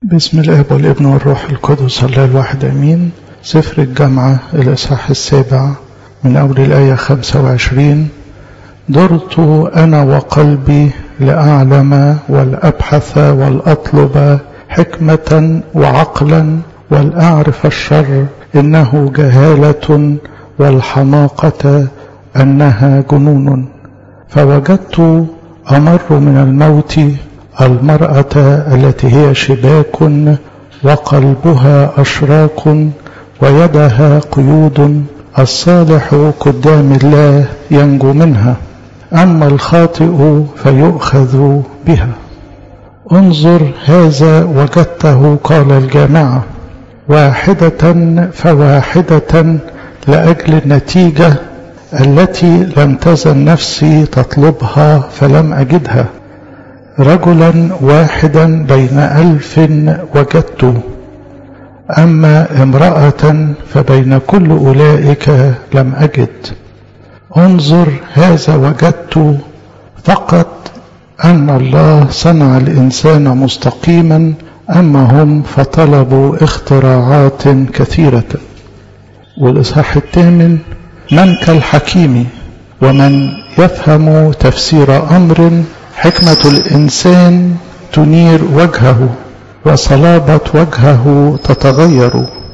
بسم الاب والابن والروح القدس الله الواحد امين سفر الجامعة الاصحاح السابع من اول الايه 25 درت انا وقلبي لاعلم والابحث والاطلب حكمه وعقلا ولاعرف الشر انه جهاله والحماقه انها جنون فوجدت امر من الموت المراه التي هي شباك وقلبها اشراك ويدها قيود الصالح قدام الله ينجو منها اما الخاطئ فيؤخذ بها انظر هذا وجدته قال الجامعه واحده فواحده لاجل النتيجه التي لم تزل نفسي تطلبها فلم اجدها رجلا واحدا بين الف وجدته اما امراه فبين كل اولئك لم اجد انظر هذا وجدت فقط ان الله صنع الانسان مستقيما اما هم فطلبوا اختراعات كثيره والاصحاح الثامن من كالحكيم ومن يفهم تفسير امر حكمه الانسان تنير وجهه وصلابه وجهه تتغير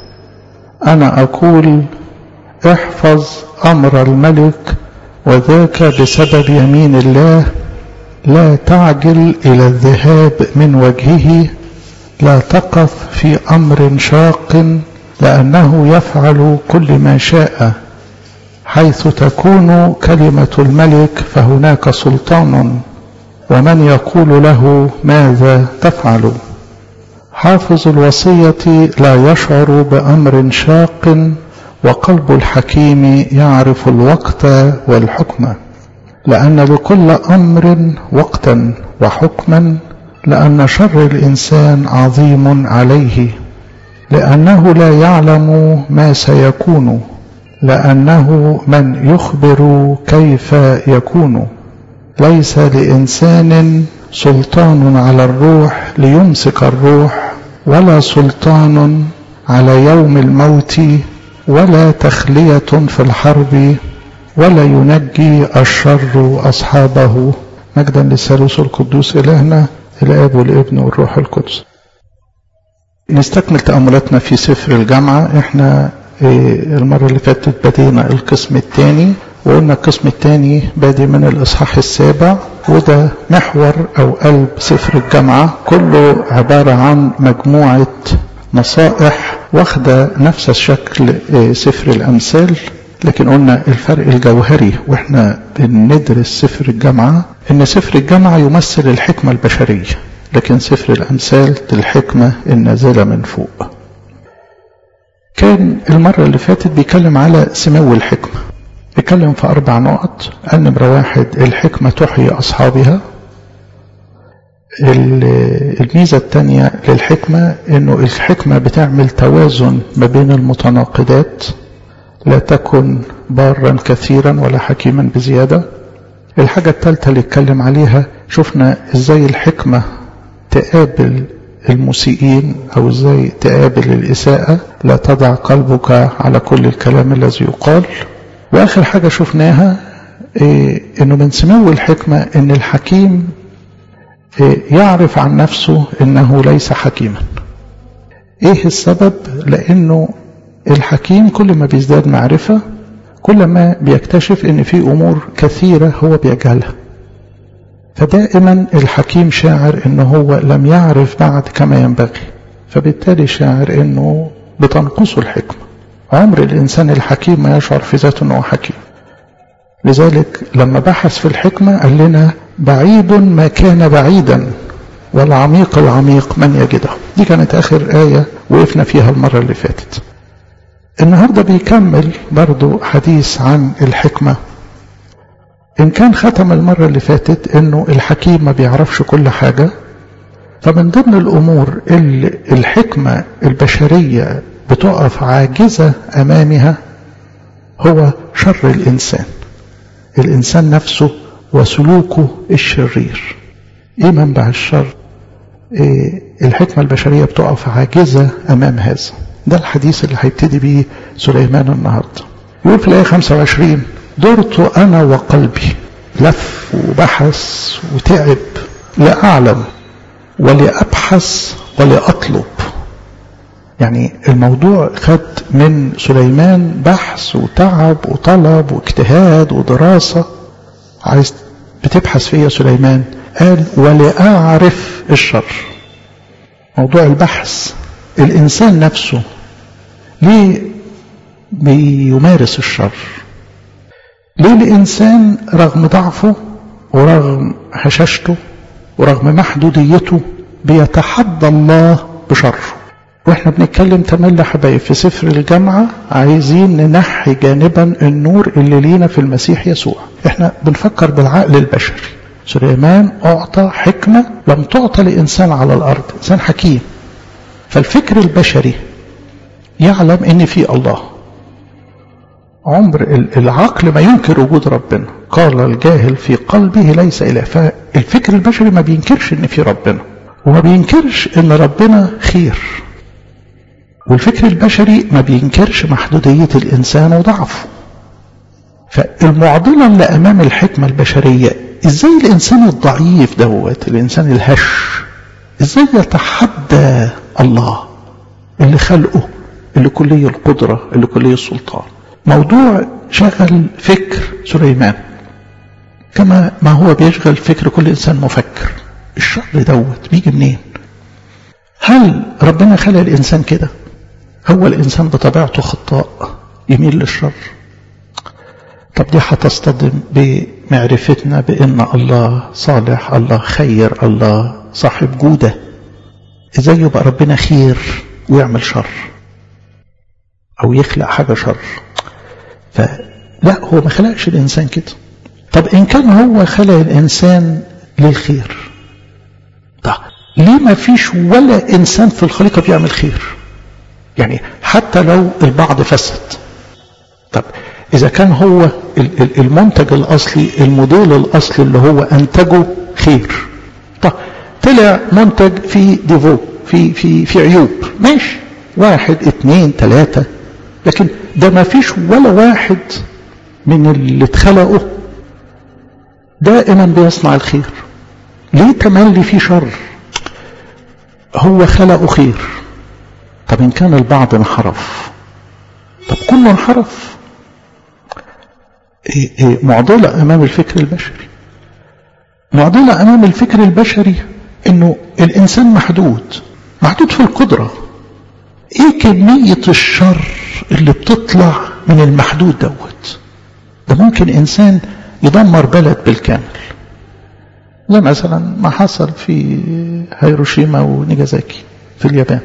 انا اقول احفظ امر الملك وذاك بسبب يمين الله لا تعجل الى الذهاب من وجهه لا تقف في امر شاق لانه يفعل كل ما شاء حيث تكون كلمه الملك فهناك سلطان ومن يقول له ماذا تفعل حافظ الوصيه لا يشعر بامر شاق وقلب الحكيم يعرف الوقت والحكم لان لكل امر وقتا وحكما لان شر الانسان عظيم عليه لانه لا يعلم ما سيكون لانه من يخبر كيف يكون ليس لانسان سلطان على الروح ليمسك الروح ولا سلطان على يوم الموت ولا تخليه في الحرب ولا ينجي الشر اصحابه مجدا للثالوث القدوس الهنا الاب والابن والروح القدس نستكمل تاملاتنا في سفر الجامعه احنا المره اللي فاتت بدينا القسم الثاني وقلنا القسم الثاني بادي من الاصحاح السابع وده محور او قلب سفر الجامعه كله عباره عن مجموعه نصائح واخده نفس الشكل سفر الامثال لكن قلنا الفرق الجوهري واحنا بندرس سفر الجامعه ان سفر الجامعه يمثل الحكمه البشريه لكن سفر الامثال الحكمه النازله من فوق كان المره اللي فاتت بيتكلم على سمو الحكمه اتكلم في أربع نقط النمرة واحد الحكمة تحيي أصحابها الميزة الثانية للحكمة إنه الحكمة بتعمل توازن ما بين المتناقضات لا تكن بارا كثيرا ولا حكيما بزيادة الحاجة الثالثة اللي اتكلم عليها شفنا ازاي الحكمة تقابل المسيئين او ازاي تقابل الإساءة لا تضع قلبك على كل الكلام الذي يقال واخر حاجة شفناها إيه انه من سمو الحكمة ان الحكيم إيه يعرف عن نفسه انه ليس حكيما ايه السبب لانه الحكيم كل ما بيزداد معرفة كل ما بيكتشف ان في امور كثيرة هو بيجهلها فدائما الحكيم شاعر انه هو لم يعرف بعد كما ينبغي فبالتالي شاعر انه بتنقصه الحكمه عمر الإنسان الحكيم ما يشعر في ذاته أنه حكيم لذلك لما بحث في الحكمة قال لنا بعيد ما كان بعيدا والعميق العميق من يجده دي كانت آخر آية وقفنا فيها المرة اللي فاتت النهاردة بيكمل برضو حديث عن الحكمة إن كان ختم المرة اللي فاتت إنه الحكيم ما بيعرفش كل حاجة فمن ضمن الأمور اللي الحكمة البشرية بتقف عاجزة أمامها هو شر الإنسان الإنسان نفسه وسلوكه الشرير إيه منبع الشر إيه الحكمة البشرية بتقف عاجزة أمام هذا ده الحديث اللي هيبتدي بيه سليمان النهاردة يقول في الآية 25 درت أنا وقلبي لف وبحث وتعب لأعلم ولأبحث ولأطلب يعني الموضوع خد من سليمان بحث وتعب وطلب واجتهاد ودراسة عايز بتبحث فيا سليمان قال ولأعرف الشر موضوع البحث الإنسان نفسه ليه بيمارس الشر ليه الإنسان رغم ضعفه ورغم هشاشته ورغم محدوديته بيتحدى الله بشره واحنا بنتكلم تملي حبايب في سفر الجامعة عايزين ننحي جانبا النور اللي لينا في المسيح يسوع احنا بنفكر بالعقل البشري سليمان أعطى حكمة لم تعطى لإنسان على الأرض إنسان حكيم فالفكر البشري يعلم ان في الله عمر العقل ما ينكر وجود ربنا قال الجاهل في قلبه ليس إله فالفكر البشري ما بينكرش ان في ربنا وما بينكرش ان ربنا خير والفكر البشري ما بينكرش محدودية الإنسان وضعفه فالمعضلة اللي أمام الحكمة البشرية إزاي الإنسان الضعيف دوت الإنسان الهش إزاي يتحدى الله اللي خلقه اللي كلية القدرة اللي كلية السلطان موضوع شغل فكر سليمان كما ما هو بيشغل فكر كل إنسان مفكر الشر دوت بيجي منين هل ربنا خلق الإنسان كده هو الإنسان بطبيعته خطاء يميل للشر طب دي هتصطدم بمعرفتنا بأن الله صالح الله خير الله صاحب جودة ازاي يبقى ربنا خير ويعمل شر او يخلق حاجة شر فلا هو ما خلقش الانسان كده طب ان كان هو خلق الانسان للخير طب ليه ما فيش ولا انسان في الخليقة بيعمل خير يعني حتى لو البعض فسد طب إذا كان هو المنتج الأصلي الموديل الأصلي اللي هو أنتجه خير طب طلع منتج فيه ديفو في في في عيوب ماشي واحد اتنين تلاتة لكن ده ما فيش ولا واحد من اللي اتخلقوا دائما بيصنع الخير ليه تملي فيه شر هو خلقه خير طب إن كان البعض انحرف طب كله انحرف إيه إيه معضلة أمام الفكر البشري معضلة أمام الفكر البشري إنه الإنسان محدود محدود في القدرة إيه كمية الشر اللي بتطلع من المحدود دوت ده ممكن إنسان يدمر بلد بالكامل زي مثلا ما حصل في هيروشيما ونيجازاكي في اليابان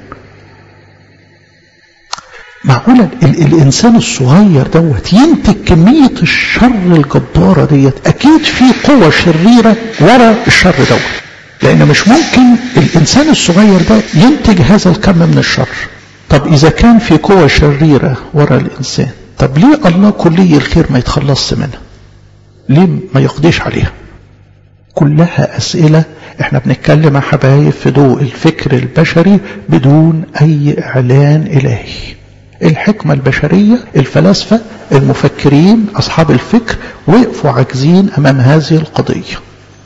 معقولة الإنسان الصغير دوت ينتج كمية الشر الجبارة ديت أكيد في قوة شريرة ورا الشر دوت لأن مش ممكن الإنسان الصغير ده ينتج هذا الكم من الشر طب إذا كان في قوة شريرة ورا الإنسان طب ليه الله كلي الخير ما يتخلصش منها ليه ما يقضيش عليها كلها أسئلة احنا بنتكلم يا حبايب في ضوء الفكر البشري بدون أي إعلان إلهي الحكمة البشرية الفلاسفة المفكرين أصحاب الفكر وقفوا عاجزين أمام هذه القضية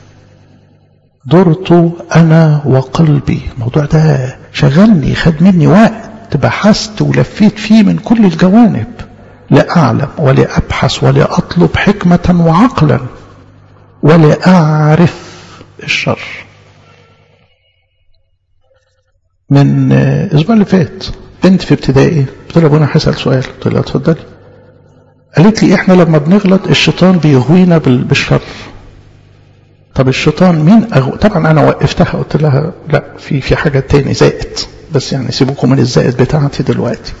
درت أنا وقلبي الموضوع ده شغلني خد مني وقت بحثت ولفيت فيه من كل الجوانب لا أعلم ولا أبحث ولا أطلب حكمة وعقلا ولا أعرف الشر من الأسبوع اللي فات بنت في ابتدائي قلت لها ابونا هسأل سؤال قلت لها اتفضلي قالت لي احنا لما بنغلط الشيطان بيغوينا بالشر طب الشيطان مين أغو... طبعا انا وقفتها قلت لها لا في في حاجه تاني زائد بس يعني سيبوكم من الزائد بتاعتي دلوقتي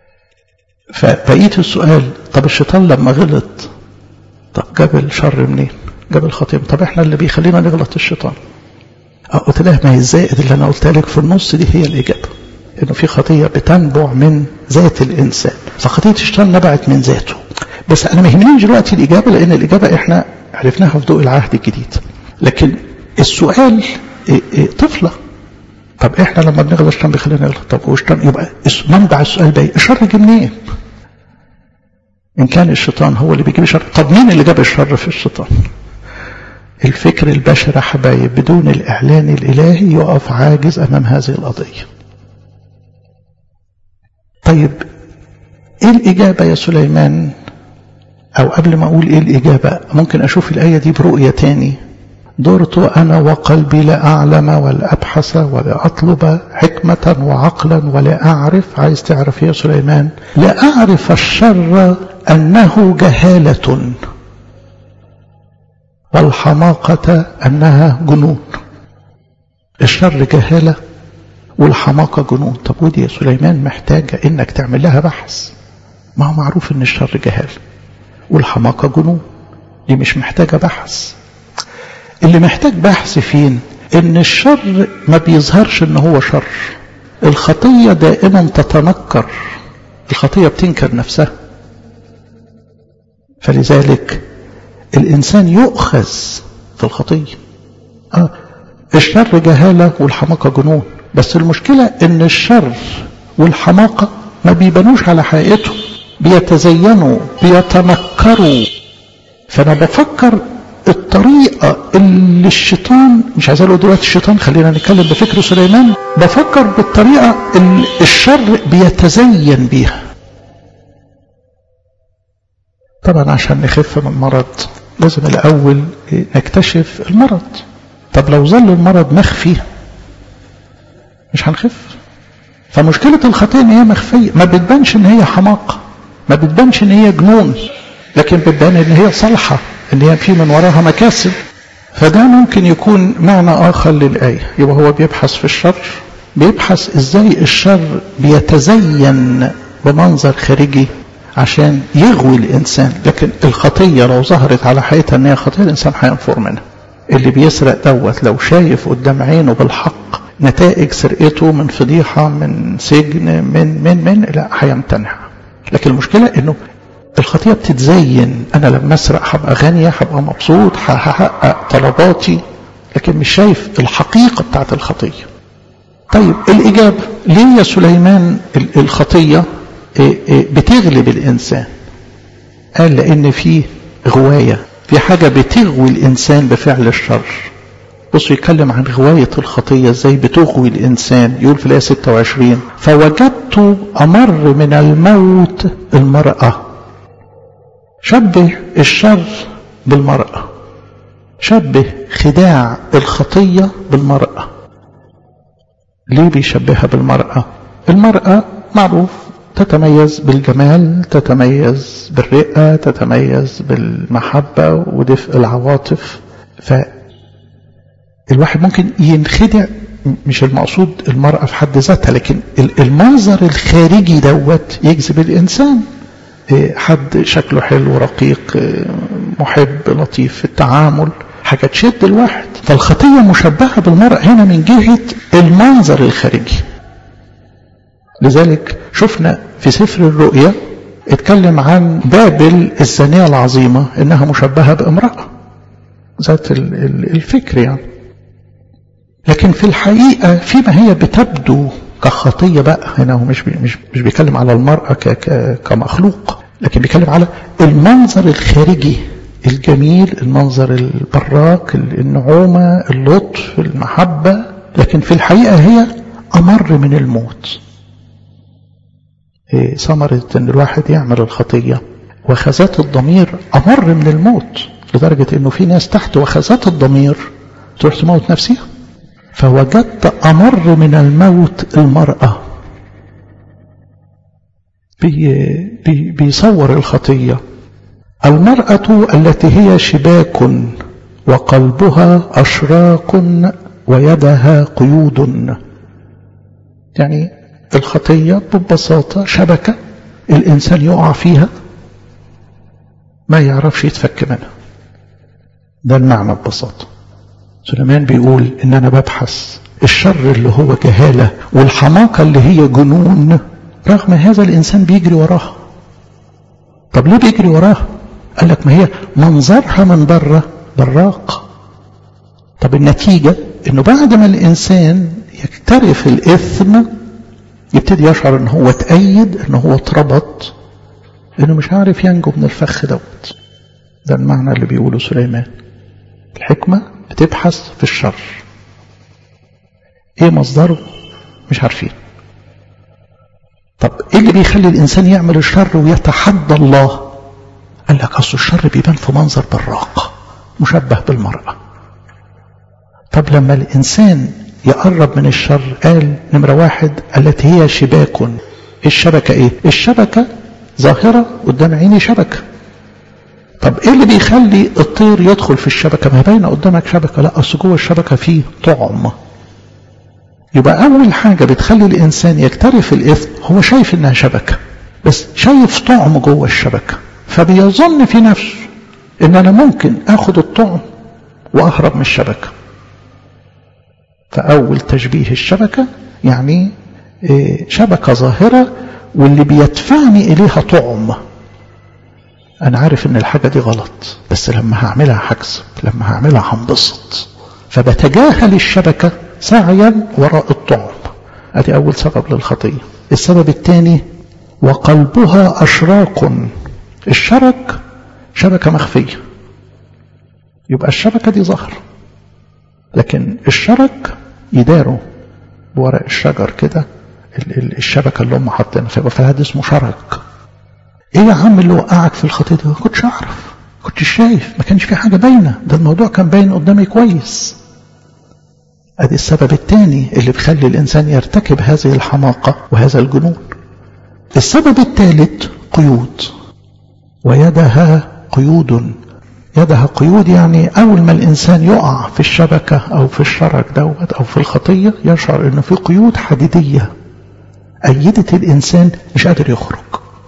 فبقيت السؤال طب الشيطان لما غلط طب جاب الشر منين جاب الخطيئه طب احنا اللي بيخلينا نغلط الشيطان قلت لها ما هي الزائد اللي انا قلتها لك في النص دي هي الاجابه انه في خطيه بتنبع من ذات الانسان فخطيه الشيطان نبعت من ذاته بس انا ما يهمنيش دلوقتي الاجابه لان الاجابه احنا عرفناها في ضوء العهد الجديد لكن السؤال طفله طب احنا لما بنغلط الشيطان بيخلينا نغلط طب هو الشيطان يبقى منبع السؤال ده الشر جه منين؟ ان كان الشيطان هو اللي بيجيب الشر طب مين اللي جاب الشر في الشيطان؟ الفكر البشري حبايب بدون الاعلان الالهي يقف عاجز امام هذه القضيه. طيب ايه الاجابه يا سليمان؟ او قبل ما اقول ايه الاجابه ممكن اشوف الايه دي برؤيه تاني درت أنا وقلبي لأعلم ولأبحث ولأطلب حكمة وعقلا ولأعرف عايز تعرف يا سليمان لأعرف الشر أنه جهالة والحماقة أنها جنون الشر جهالة والحماقة جنون طب ودي يا سليمان محتاجة إنك تعمل لها بحث ما هو معروف إن الشر جهالة والحماقة جنون دي مش محتاجة بحث اللي محتاج بحث فين ان الشر ما بيظهرش ان هو شر الخطية دائما تتنكر الخطية بتنكر نفسها فلذلك الإنسان يؤخذ في الخطية آه الشر جهالة والحماقة جنون بس المشكلة ان الشر والحماقة ما بيبانوش على حقيقتهم بيتزينوا بيتنكروا فأنا بفكر الطريقة اللي الشيطان مش عايز اقول دلوقتي الشيطان خلينا نتكلم بفكر سليمان بفكر بالطريقة اللي الشر بيتزين بيها طبعا عشان نخف من مرض لازم الأول نكتشف المرض طب لو ظل المرض مخفي مش هنخف فمشكلة الخطيئة ان هي مخفية ما بتبانش ان هي حماقة ما بتبانش ان هي جنون لكن بتبان ان هي صالحة ان هي في من وراها مكاسب فده ممكن يكون معنى اخر للآية يبقى هو بيبحث في الشر بيبحث ازاي الشر بيتزين بمنظر خارجي عشان يغوي الانسان لكن الخطية لو ظهرت على حياتها ان هي خطية الانسان هينفر منها اللي بيسرق دوت لو شايف قدام عينه بالحق نتائج سرقته من فضيحة من سجن من من من لا هيمتنع لكن المشكلة انه الخطية بتتزين أنا لما أسرق هبقى غنية هبقى مبسوط هحقق طلباتي لكن مش شايف الحقيقة بتاعت الخطية طيب الإجابة ليه يا سليمان الخطية بتغلب الإنسان قال لأن في غواية في حاجة بتغوي الإنسان بفعل الشر بصوا يتكلم عن غواية الخطية ازاي بتغوي الإنسان يقول في الآية 26 فوجدت أمر من الموت المرأة شبه الشر بالمرأة شبه خداع الخطية بالمرأة ليه بيشبهها بالمرأة المرأة معروف تتميز بالجمال تتميز بالرئة تتميز بالمحبة ودفء العواطف فالواحد ممكن ينخدع مش المقصود المرأة في حد ذاتها لكن المنظر الخارجي دوت يجذب الإنسان حد شكله حلو رقيق محب لطيف في التعامل حاجة تشد الواحد فالخطية مشبهة بالمرأة هنا من جهة المنظر الخارجي لذلك شفنا في سفر الرؤيا اتكلم عن بابل الزانية العظيمة انها مشبهة بامرأة ذات الفكر يعني لكن في الحقيقة فيما هي بتبدو كخطية بقى هنا هو مش مش مش بيتكلم على المرأة ك ك كمخلوق لكن بيتكلم على المنظر الخارجي الجميل المنظر البراق النعومة اللطف المحبة لكن في الحقيقة هي أمر من الموت إيه ثمرة أن الواحد يعمل الخطية وخزات الضمير أمر من الموت لدرجة أنه في ناس تحت وخزات الضمير تروح تموت نفسها فوجدت أمر من الموت المرأة بي بي بيصور الخطية المرأة التي هي شباك وقلبها أشراق ويدها قيود يعني الخطية ببساطة شبكة الإنسان يقع فيها ما يعرفش يتفك منها ده المعنى ببساطة سليمان بيقول ان انا ببحث الشر اللي هو جهالة والحماقة اللي هي جنون رغم هذا الانسان بيجري وراها طب ليه بيجري وراها قال لك ما هي منظرها من بره براق طب النتيجة انه بعد ما الانسان يكترف الإثم يبتدي يشعر ان هو تأيد ان هو اتربط انه مش عارف ينجو من الفخ دوت ده المعنى اللي بيقوله سليمان الحكمة بتبحث في الشر ايه مصدره مش عارفين طب ايه اللي بيخلي الانسان يعمل الشر ويتحدى الله قال لك اصل الشر بيبان في منظر براق مشبه بالمرأة طب لما الانسان يقرب من الشر قال نمرة واحد التي هي شباك الشبكة ايه الشبكة ظاهرة قدام عيني شبكة طب ايه اللي بيخلي الطير يدخل في الشبكة ما باينة قدامك شبكة لا اصل جوه الشبكة فيه طعم يبقى اول حاجة بتخلي الانسان يكترف الاثم هو شايف انها شبكة بس شايف طعم جوه الشبكة فبيظن في نفسه ان انا ممكن اخد الطعم واهرب من الشبكة فاول تشبيه الشبكة يعني شبكة ظاهرة واللي بيدفعني اليها طعم انا عارف ان الحاجة دي غلط بس لما هعملها هكسب لما هعملها هنبسط فبتجاهل الشبكة سعيا وراء الطعم ادي اول سبب للخطية السبب الثاني وقلبها اشراق الشرك شبكة مخفية يبقى الشبكة دي ظهر لكن الشرك يداره بورق الشجر كده الشبكة اللي هم حاطينها فيبقى فهذا اسمه شرك ايه يا عم اللي وقعك في الخطية دي ما كنتش اعرف كنت شايف ما كانش في حاجة باينة ده الموضوع كان باين قدامي كويس ادي السبب الثاني اللي بيخلي الانسان يرتكب هذه الحماقة وهذا الجنون السبب الثالث قيود ويدها قيود يدها قيود يعني أول ما الإنسان يقع في الشبكة أو في الشرك دوت أو في الخطية يشعر إنه في قيود حديدية أيدت الإنسان مش قادر يخرج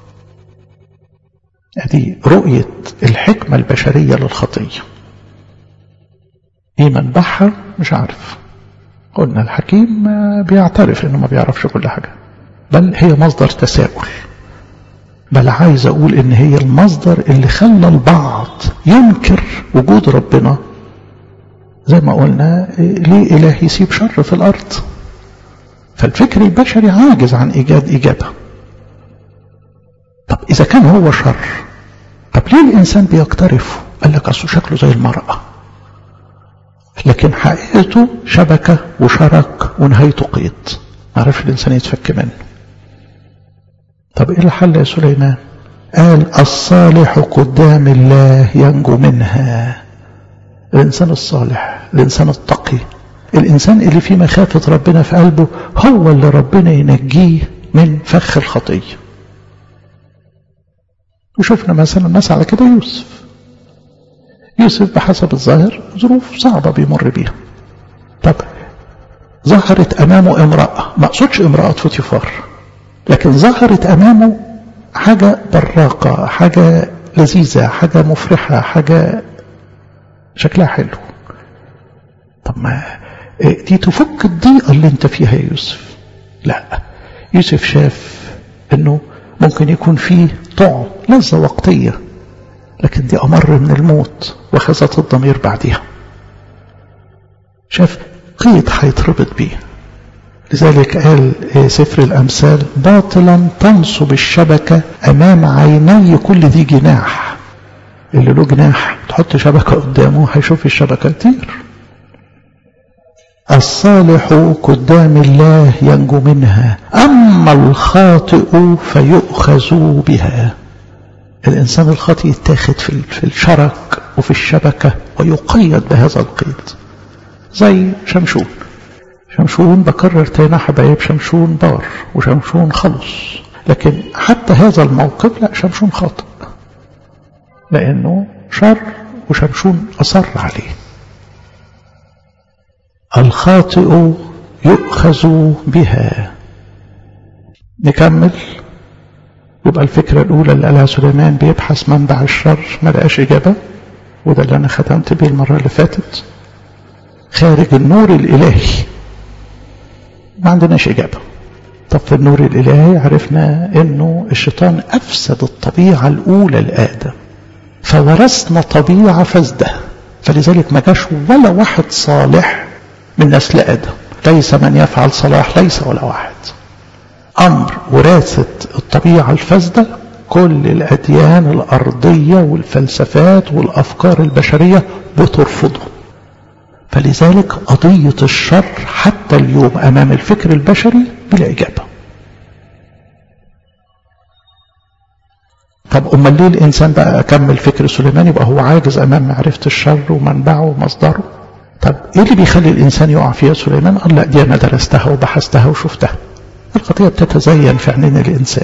هذه رؤية الحكمة البشرية للخطية ايه منبعها مش عارف قلنا الحكيم بيعترف انه ما بيعرفش كل حاجة بل هي مصدر تساؤل بل عايز اقول ان هي المصدر اللي خلى البعض ينكر وجود ربنا زي ما قلنا ليه اله يسيب شر في الارض فالفكر البشري عاجز عن ايجاد اجابه طب اذا كان هو شر طب ليه الانسان بيقترفه قال لك اصله شكله زي المراه لكن حقيقته شبكه وشرك ونهايته قيد ما عرفش الانسان يتفك منه طب ايه الحل يا سليمان قال الصالح قدام الله ينجو منها الانسان الصالح الانسان التقي الانسان اللي فيه مخافة ربنا في قلبه هو اللي ربنا ينجيه من فخ الخطية وشفنا مثلا الناس على كده يوسف يوسف بحسب الظاهر ظروف صعبة بيمر بيها طب ظهرت امامه امرأة ما اقصدش امرأة فوتيفار لكن ظهرت امامه حاجة براقة حاجة لذيذة حاجة مفرحة حاجة شكلها حلو طب ما دي تفك الضيقة اللي انت فيها يا يوسف لا يوسف شاف انه ممكن يكون فيه طعم لذة وقتية لكن دي أمر من الموت وخزت الضمير بعدها شاف قيد هيتربط بيه لذلك قال سفر الأمثال باطلا تنصب الشبكة أمام عيني كل ذي جناح اللي له جناح تحط شبكة قدامه هيشوف الشبكة تطير الصالح قدام الله ينجو منها أما الخاطئ فيؤخذ بها الإنسان الخاطئ يتاخد في الشرك وفي الشبكة ويقيد بهذا القيد زي شمشون شمشون بكرر تاني حبايب شمشون بار وشمشون خلص لكن حتى هذا الموقف لا شمشون خاطئ لأنه شر وشمشون أصر عليه الخاطئ يؤخذ بها نكمل يبقى الفكرة الأولى اللي قالها سليمان بيبحث منبع الشر ما لقاش إجابة وده اللي أنا ختمت بيه المرة اللي فاتت خارج النور الإلهي ما عندناش إجابة طب في النور الإلهي عرفنا إنه الشيطان أفسد الطبيعة الأولى لآدم فورثنا طبيعة فاسدة فلذلك ما جاش ولا واحد صالح من نسل آدم ليس من يفعل صلاح ليس ولا واحد أمر وراثة الطبيعة الفاسدة كل الأديان الأرضية والفلسفات والأفكار البشرية بترفضه فلذلك قضية الشر حتى اليوم أمام الفكر البشري بلا إجابة طب أمال ليه الإنسان بقى أكمل فكر سليمان يبقى هو عاجز أمام معرفة الشر ومنبعه ومصدره طب إيه اللي بيخلي الإنسان يقع فيها سليمان قال لا دي أنا درستها وبحثتها وشفتها القضية بتتزين في عينين الإنسان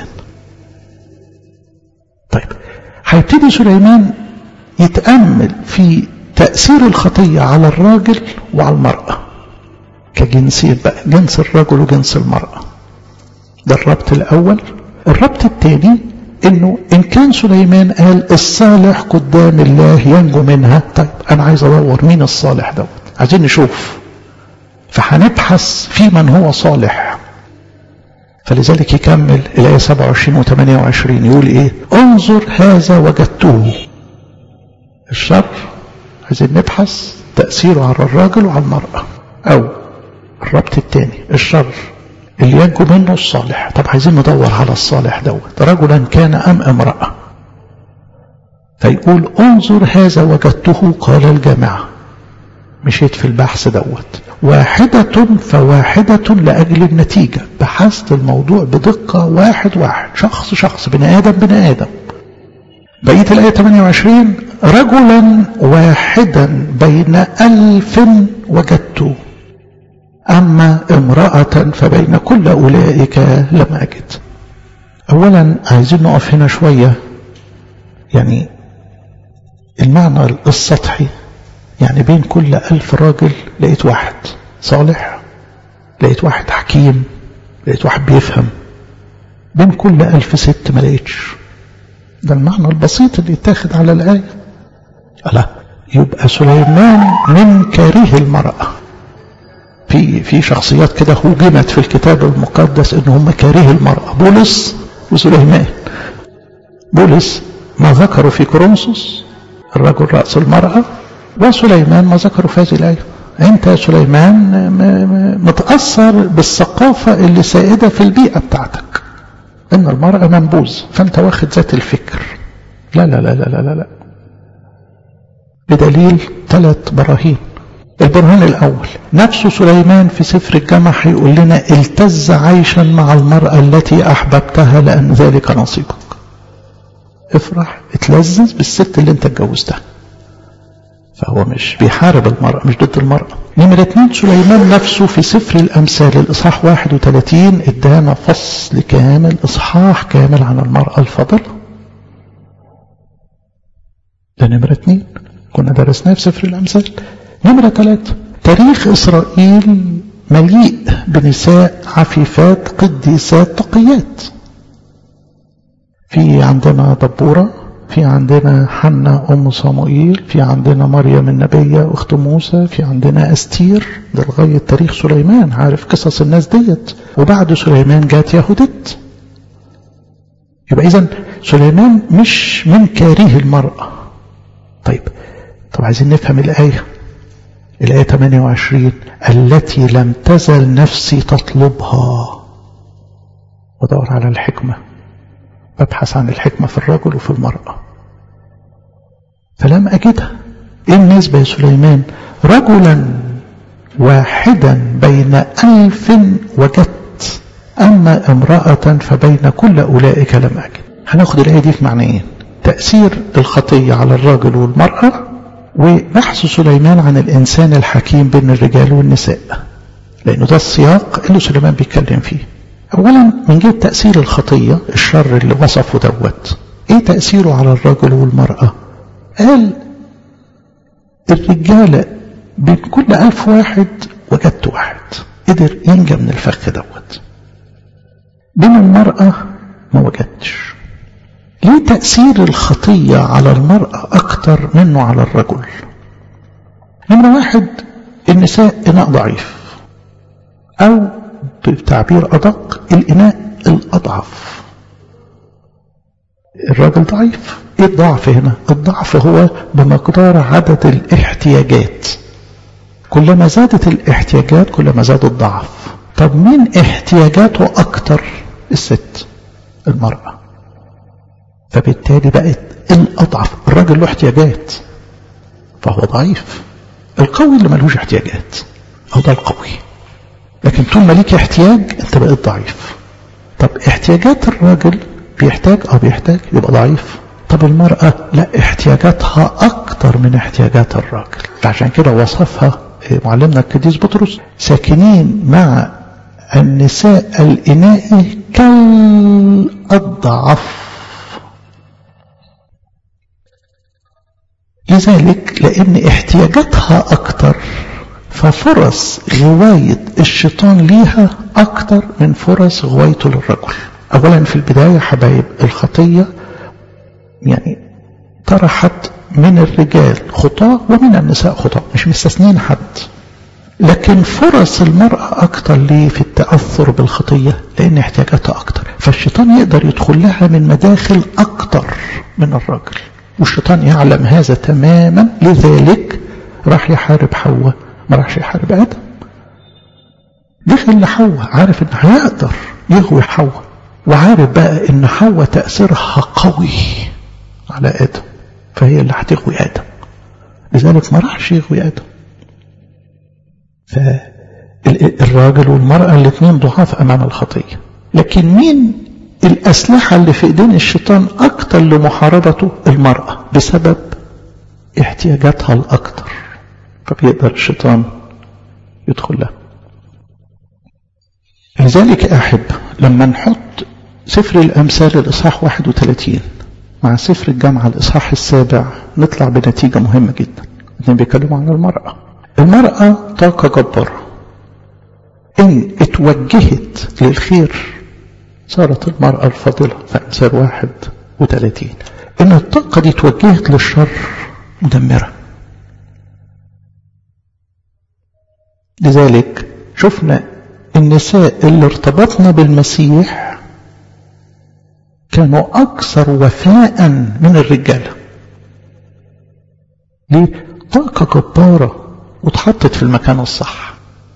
طيب هيبتدي سليمان يتأمل في تأثير الخطية على الراجل وعلى المرأة كجنسين بقى جنس الرجل وجنس المرأة ده الربط الأول الربط الثاني انه ان كان سليمان قال الصالح قدام الله ينجو منها طيب انا عايز ادور مين الصالح دوت عايزين نشوف فهنبحث في من هو صالح فلذلك يكمل الآية 27 و 28 يقول إيه انظر هذا وجدته الشر عايزين نبحث تأثيره على الراجل وعلى المرأة أو الربط الثاني الشر اللي ينجو منه الصالح طب عايزين ندور على الصالح دوت رجلا كان أم امرأة فيقول انظر هذا وجدته قال الجامعة مشيت في البحث دوت واحدة فواحدة لأجل النتيجة بحثت الموضوع بدقة واحد واحد شخص شخص بني آدم بني آدم بقية الآية 28 رجلا واحدا بين ألف وجدته أما امرأة فبين كل أولئك لم أجد أولا عايزين نقف هنا شوية يعني المعنى السطحي يعني بين كل ألف راجل لقيت واحد صالح لقيت واحد حكيم لقيت واحد بيفهم بين كل ألف ست ما لقيتش ده المعنى البسيط اللي يتاخد على الآية لا يبقى سليمان من كاره المرأة في في شخصيات كده هوجمت في الكتاب المقدس ان هم كاره المرأة بولس وسليمان بولس ما ذكروا في كورنثوس الرجل رأس المرأة وسليمان ما ذكروا في هذه الآية أنت يا سليمان متأثر بالثقافة اللي سائدة في البيئة بتاعتك إن المرأة منبوذ فأنت واخد ذات الفكر لا لا لا لا لا لا, لا. بدليل ثلاث براهين البرهان الأول نفس سليمان في سفر الجامع هيقول لنا التز عيشا مع المرأة التي أحببتها لأن ذلك نصيبك افرح اتلذذ بالست اللي انت اتجوزتها فهو مش بيحارب المرأة مش ضد المرأة نمرة اتنين سليمان نفسه في سفر الأمثال الإصحاح 31 ادانا فصل كامل إصحاح كامل عن المرأة الفاضلة ده نمرة اتنين كنا درسناه في سفر الأمثال نمرة ثلاثة تاريخ إسرائيل مليء بنساء عفيفات قديسات تقيات في عندنا دبورة في عندنا حنة أم صموئيل في عندنا مريم النبية أخت موسى في عندنا أستير ده لغاية تاريخ سليمان عارف قصص الناس ديت وبعد سليمان جات يهودت يبقى إذا سليمان مش من كاره المرأة طيب طب عايزين نفهم الآية الآية 28 التي لم تزل نفسي تطلبها ودور على الحكمة ببحث عن الحكمة في الرجل وفي المرأة فلم أجدها إيه النسبة يا سليمان رجلا واحدا بين ألف وجدت أما امرأة فبين كل أولئك لم أجد هناخد الآية دي في معنيين تأثير الخطية على الرجل والمرأة وبحث سليمان عن الإنسان الحكيم بين الرجال والنساء لأنه ده السياق اللي سليمان بيتكلم فيه أولا من جهة تأثير الخطية الشر اللي وصفه دوت إيه تأثيره على الرجل والمرأة قال الرجالة بين كل ألف واحد وجدت واحد قدر ينجى من الفخ دوت بين المرأة ما وجدتش ليه تأثير الخطية على المرأة أكتر منه على الرجل نمرة واحد النساء إناء ضعيف أو بتعبير أدق الإناء الأضعف الراجل ضعيف ايه الضعف هنا الضعف هو بمقدار عدد الاحتياجات كلما زادت الاحتياجات كلما زاد الضعف طب مين احتياجاته أكتر الست المرأة فبالتالي بقت الأضعف الراجل له احتياجات فهو ضعيف القوي اللي ملوش احتياجات هو ده القوي لكن طول ما ليك احتياج انت بقيت ضعيف طب احتياجات الراجل بيحتاج اه بيحتاج يبقى ضعيف طب المرأة لا احتياجاتها أكتر من احتياجات الراجل عشان كده وصفها معلمنا القديس بطرس ساكنين مع النساء الإناء كالأضعف لذلك لأن احتياجاتها أكتر ففرص غواية الشيطان ليها أكتر من فرص غوايته للرجل أولا في البداية حبايب الخطية يعني طرحت من الرجال خطاة ومن النساء خطاة مش مستثنين حد لكن فرص المرأة أكتر ليه في التأثر بالخطية لأن احتياجاتها أكتر فالشيطان يقدر يدخل لها من مداخل أكتر من الراجل والشيطان يعلم هذا تماما لذلك راح يحارب حواء ما راحش يحارب آدم دخل لحواء عارف إن هيقدر يغوي حواء وعارف بقى إن حواء تأثيرها قوي على آدم فهي اللي هتغوي آدم لذلك ما راحش يغوي آدم فالراجل والمرأة الاثنين ضعاف أمام الخطية لكن مين الأسلحة اللي في إيدين الشيطان أكتر لمحاربته المرأة بسبب احتياجاتها الأكتر فبيقدر الشيطان يدخل لها لذلك أحب لما نحط سفر الأمثال الإصحاح 31 مع سفر الجامعة الإصحاح السابع نطلع بنتيجة مهمة جدا الاثنين بيتكلموا عن المرأة المرأة طاقة جبارة إن اتوجهت للخير صارت المرأة الفاضلة في أمثال واحد وثلاثين إن الطاقة دي اتوجهت للشر مدمرة لذلك شفنا النساء اللي ارتبطنا بالمسيح كانوا أكثر وفاء من الرجالة ليه؟ طاقة جبارة واتحطت في المكان الصح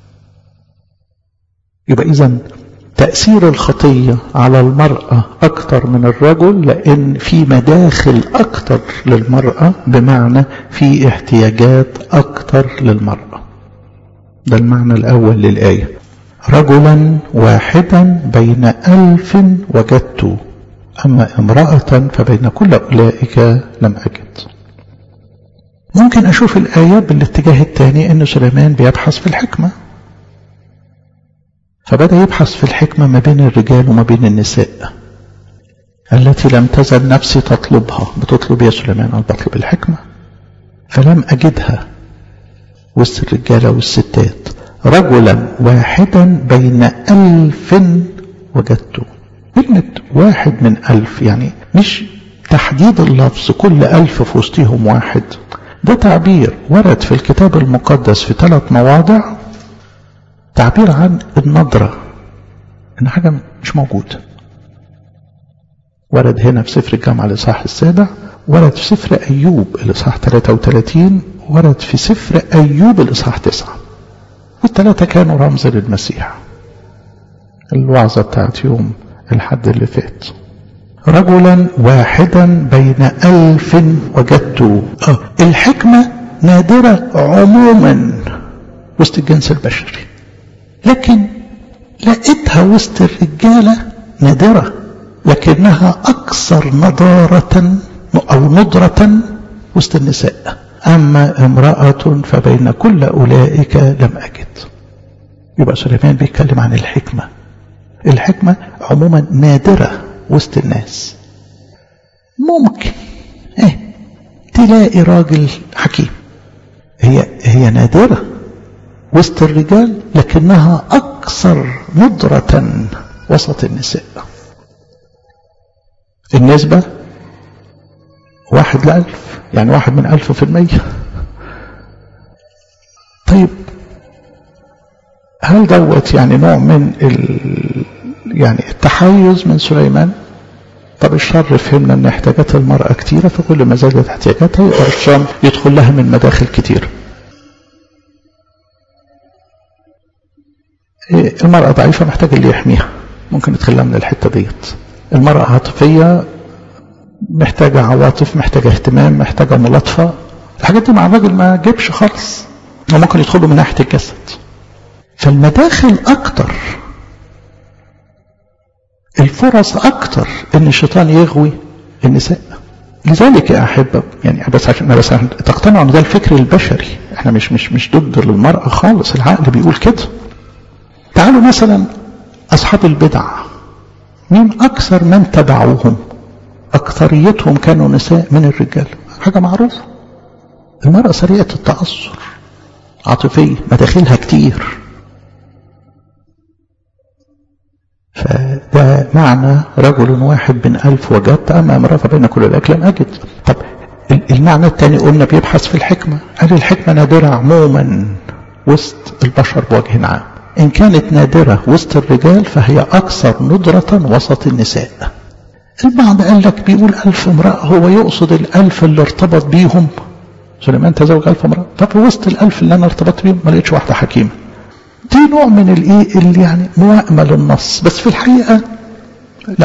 يبقى إذا تأثير الخطية على المرأة أكثر من الرجل لأن في مداخل أكثر للمرأة بمعنى في احتياجات أكثر للمرأة ده المعنى الأول للآية رجلا واحدا بين ألف وجدت أما امرأة فبين كل أولئك لم أجد ممكن أشوف الآية بالاتجاه الثاني أن سليمان بيبحث في الحكمة فبدأ يبحث في الحكمة ما بين الرجال وما بين النساء التي لم تزل نفسي تطلبها بتطلب يا سليمان أنا بطلب الحكمة فلم أجدها وسط الرجالة والستات رجلا واحدا بين ألف وجدته كلمة واحد من ألف يعني مش تحديد اللفظ كل ألف في وسطهم واحد ده تعبير ورد في الكتاب المقدس في ثلاث مواضع تعبير عن النظرة إن حاجة مش موجودة ورد هنا في سفر الجامعة الإصحاح السابع ورد في سفر أيوب الإصحاح 33 ورد في سفر أيوب الإصحاح 9 والثلاثة كانوا رمز للمسيح الوعظة بتاعت يوم الحد اللي فات رجلا واحدا بين ألف وجدت آه. الحكمة نادرة عموما وسط الجنس البشري لكن لقيتها وسط الرجالة نادرة لكنها أكثر نضارة أو ندرة وسط النساء أما امرأة فبين كل أولئك لم أجد يبقى سليمان بيتكلم عن الحكمة الحكمة عموما نادرة وسط الناس ممكن ايه تلاقي راجل حكيم هي هي نادرة وسط الرجال لكنها أكثر ندرة وسط النساء النسبة واحد لألف يعني واحد من ألف في المية طيب هل دوت يعني نوع من ال... يعني التحيز من سليمان طب الشر فهمنا ان احتياجات المرأة كتيرة فكل ما زادت احتياجاتها يقدر الشام يدخل لها من مداخل كتيرة المرأة ضعيفة محتاجة اللي يحميها ممكن ندخلها من الحتة ديت المرأة عاطفية محتاجة عواطف محتاجة اهتمام محتاجة ملاطفة الحاجات دي مع الراجل ما جيبش خالص ممكن يدخلوا من ناحية الجسد فالمداخل أكتر الفرص أكتر إن الشيطان يغوي النساء لذلك يا أحبة يعني بس عشان بس عشان تقتنعوا إن ده الفكر البشري إحنا مش مش مش ضد للمرأة خالص العقل بيقول كده تعالوا مثلا أصحاب البدع مين أكثر من تبعوهم أكثريتهم كانوا نساء من الرجال حاجة معروفة المرأة سريعة التأثر عاطفية مداخلها كتير فده معنى رجل واحد من ألف وجدت أما امرأة بين كل الأكل لم أجد طب المعنى الثاني قلنا بيبحث في الحكمة قال الحكمة نادرة عموما وسط البشر بوجه عام إن كانت نادرة وسط الرجال فهي أكثر ندرة وسط النساء البعض قال لك بيقول ألف امرأة هو يقصد الألف اللي ارتبط بيهم سليمان تزوج ألف امرأة ففي وسط الألف اللي أنا ارتبطت بيهم ما لقيتش واحدة حكيمة دي نوع من الايه اللي يعني موائمة للنص بس في الحقيقة لا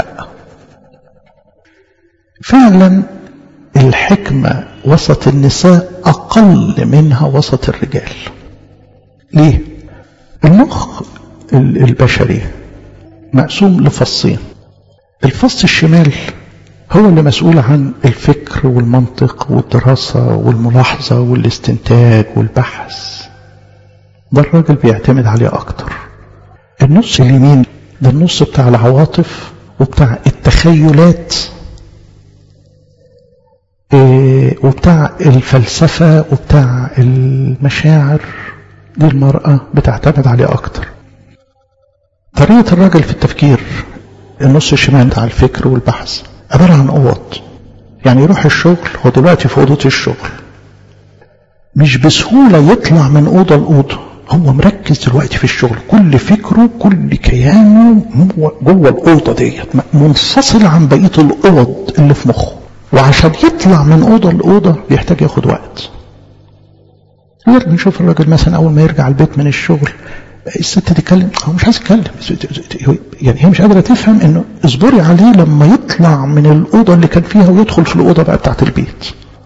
فعلا الحكمة وسط النساء أقل منها وسط الرجال ليه المخ البشري مقسوم لفصين الفص الشمال هو اللي مسؤول عن الفكر والمنطق والدراسة والملاحظة والاستنتاج والبحث ده الراجل بيعتمد عليه أكتر النص اليمين ده النص بتاع العواطف وبتاع التخيلات إيه وبتاع الفلسفة وبتاع المشاعر دي المرأة بتعتمد عليه أكتر طريقة الراجل في التفكير النص الشمال بتاع الفكر والبحث عبارة عن أوض يعني يروح الشغل هو دلوقتي في أوضة الشغل مش بسهولة يطلع من أوضة لأوضة هو مركز دلوقتي في الشغل كل فكره كل كيانه هو جوه الأوضة ديت منفصل عن بقية الأوض اللي في مخه وعشان يطلع من أوضة لأوضة بيحتاج ياخد وقت يرجع نشوف الراجل مثلا أول ما يرجع البيت من الشغل الست تتكلم هو مش عايز يتكلم يعني هي مش قادرة تفهم انه اصبري عليه لما يطلع من الأوضة اللي كان فيها ويدخل في الأوضة بقى بتاعت البيت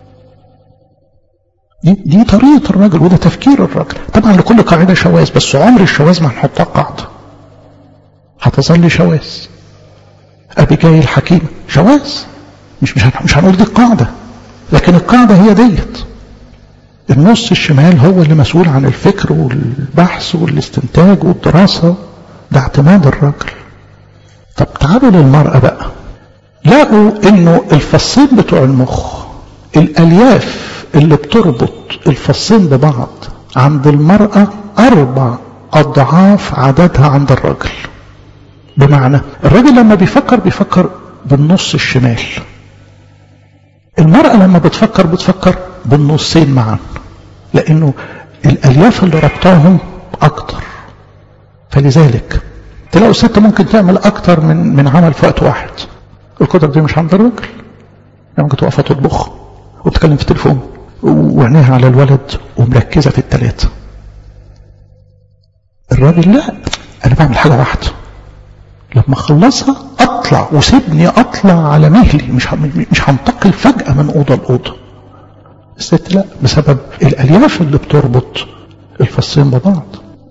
دي, دي طريقة الراجل وده تفكير الراجل طبعا لكل قاعدة شواذ بس عمر الشواذ ما هنحطها قاعدة هتظل شواذ أبيجاي الحكيمة شواذ مش مش مش هنقول دي القاعدة لكن القاعدة هي ديت النص الشمال هو اللي مسؤول عن الفكر والبحث والاستنتاج والدراسة ده اعتماد الراجل طب تعالوا للمرأة بقى لقوا انه الفصين بتوع المخ الالياف اللي بتربط الفصين ببعض عند المرأة أربع أضعاف عددها عند الرجل بمعنى الرجل لما بيفكر بيفكر بالنص الشمال المرأة لما بتفكر بتفكر بالنصين معا لأنه الألياف اللي ربطاهم أكتر فلذلك تلاقوا ست ممكن تعمل أكتر من من عمل في وقت واحد القدرة دي مش عند الراجل يعني ممكن توقف تطبخ وتتكلم في التليفون وعينيها على الولد ومركزة في التلاتة الراجل لا أنا بعمل حاجة واحدة لما أخلصها أطلع وسيبني أطلع على مهلي مش مش هنتقل فجأة من أوضة لأوضة الست لا بسبب الألياف اللي بتربط الفصين ببعض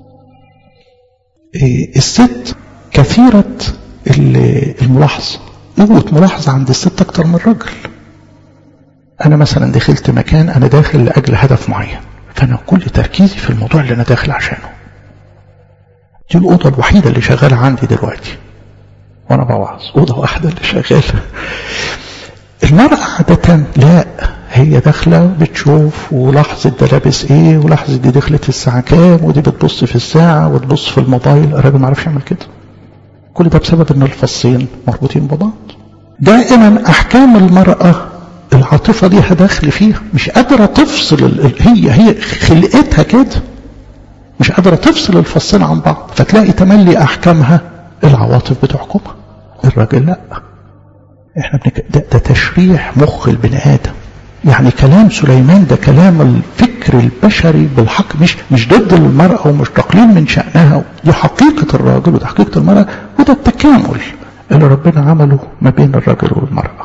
الست كثيرة الملاحظة قوة ملاحظة عند الست أكتر من الرجل أنا مثلا دخلت مكان أنا داخل لأجل هدف معين فأنا كل تركيزي في الموضوع اللي أنا داخل عشانه دي الأوضة الوحيدة اللي شغالة عندي دلوقتي وأنا بوعظ أوضة واحدة اللي شغالة المرأة عادة لا هي داخلة بتشوف ولحظة ده لابس ايه ولحظة دي دخلت الساعة كام ودي بتبص في الساعة وتبص في الموبايل الراجل ما عرفش يعمل كده كل ده بسبب ان الفصين مربوطين ببعض دائما احكام المرأة العاطفة دي داخل فيها مش قادرة تفصل هي هي خلقتها كده مش قادرة تفصل الفصين عن بعض فتلاقي تملي احكامها العواطف بتحكمها الراجل لا احنا بنك... ده, ده تشريح مخ البني ادم يعني كلام سليمان ده كلام الفكر البشري بالحق مش مش ضد المرأة ومش تقليل من شأنها دي حقيقة الراجل وده حقيقة المرأة وده التكامل اللي ربنا عمله ما بين الرجل والمرأة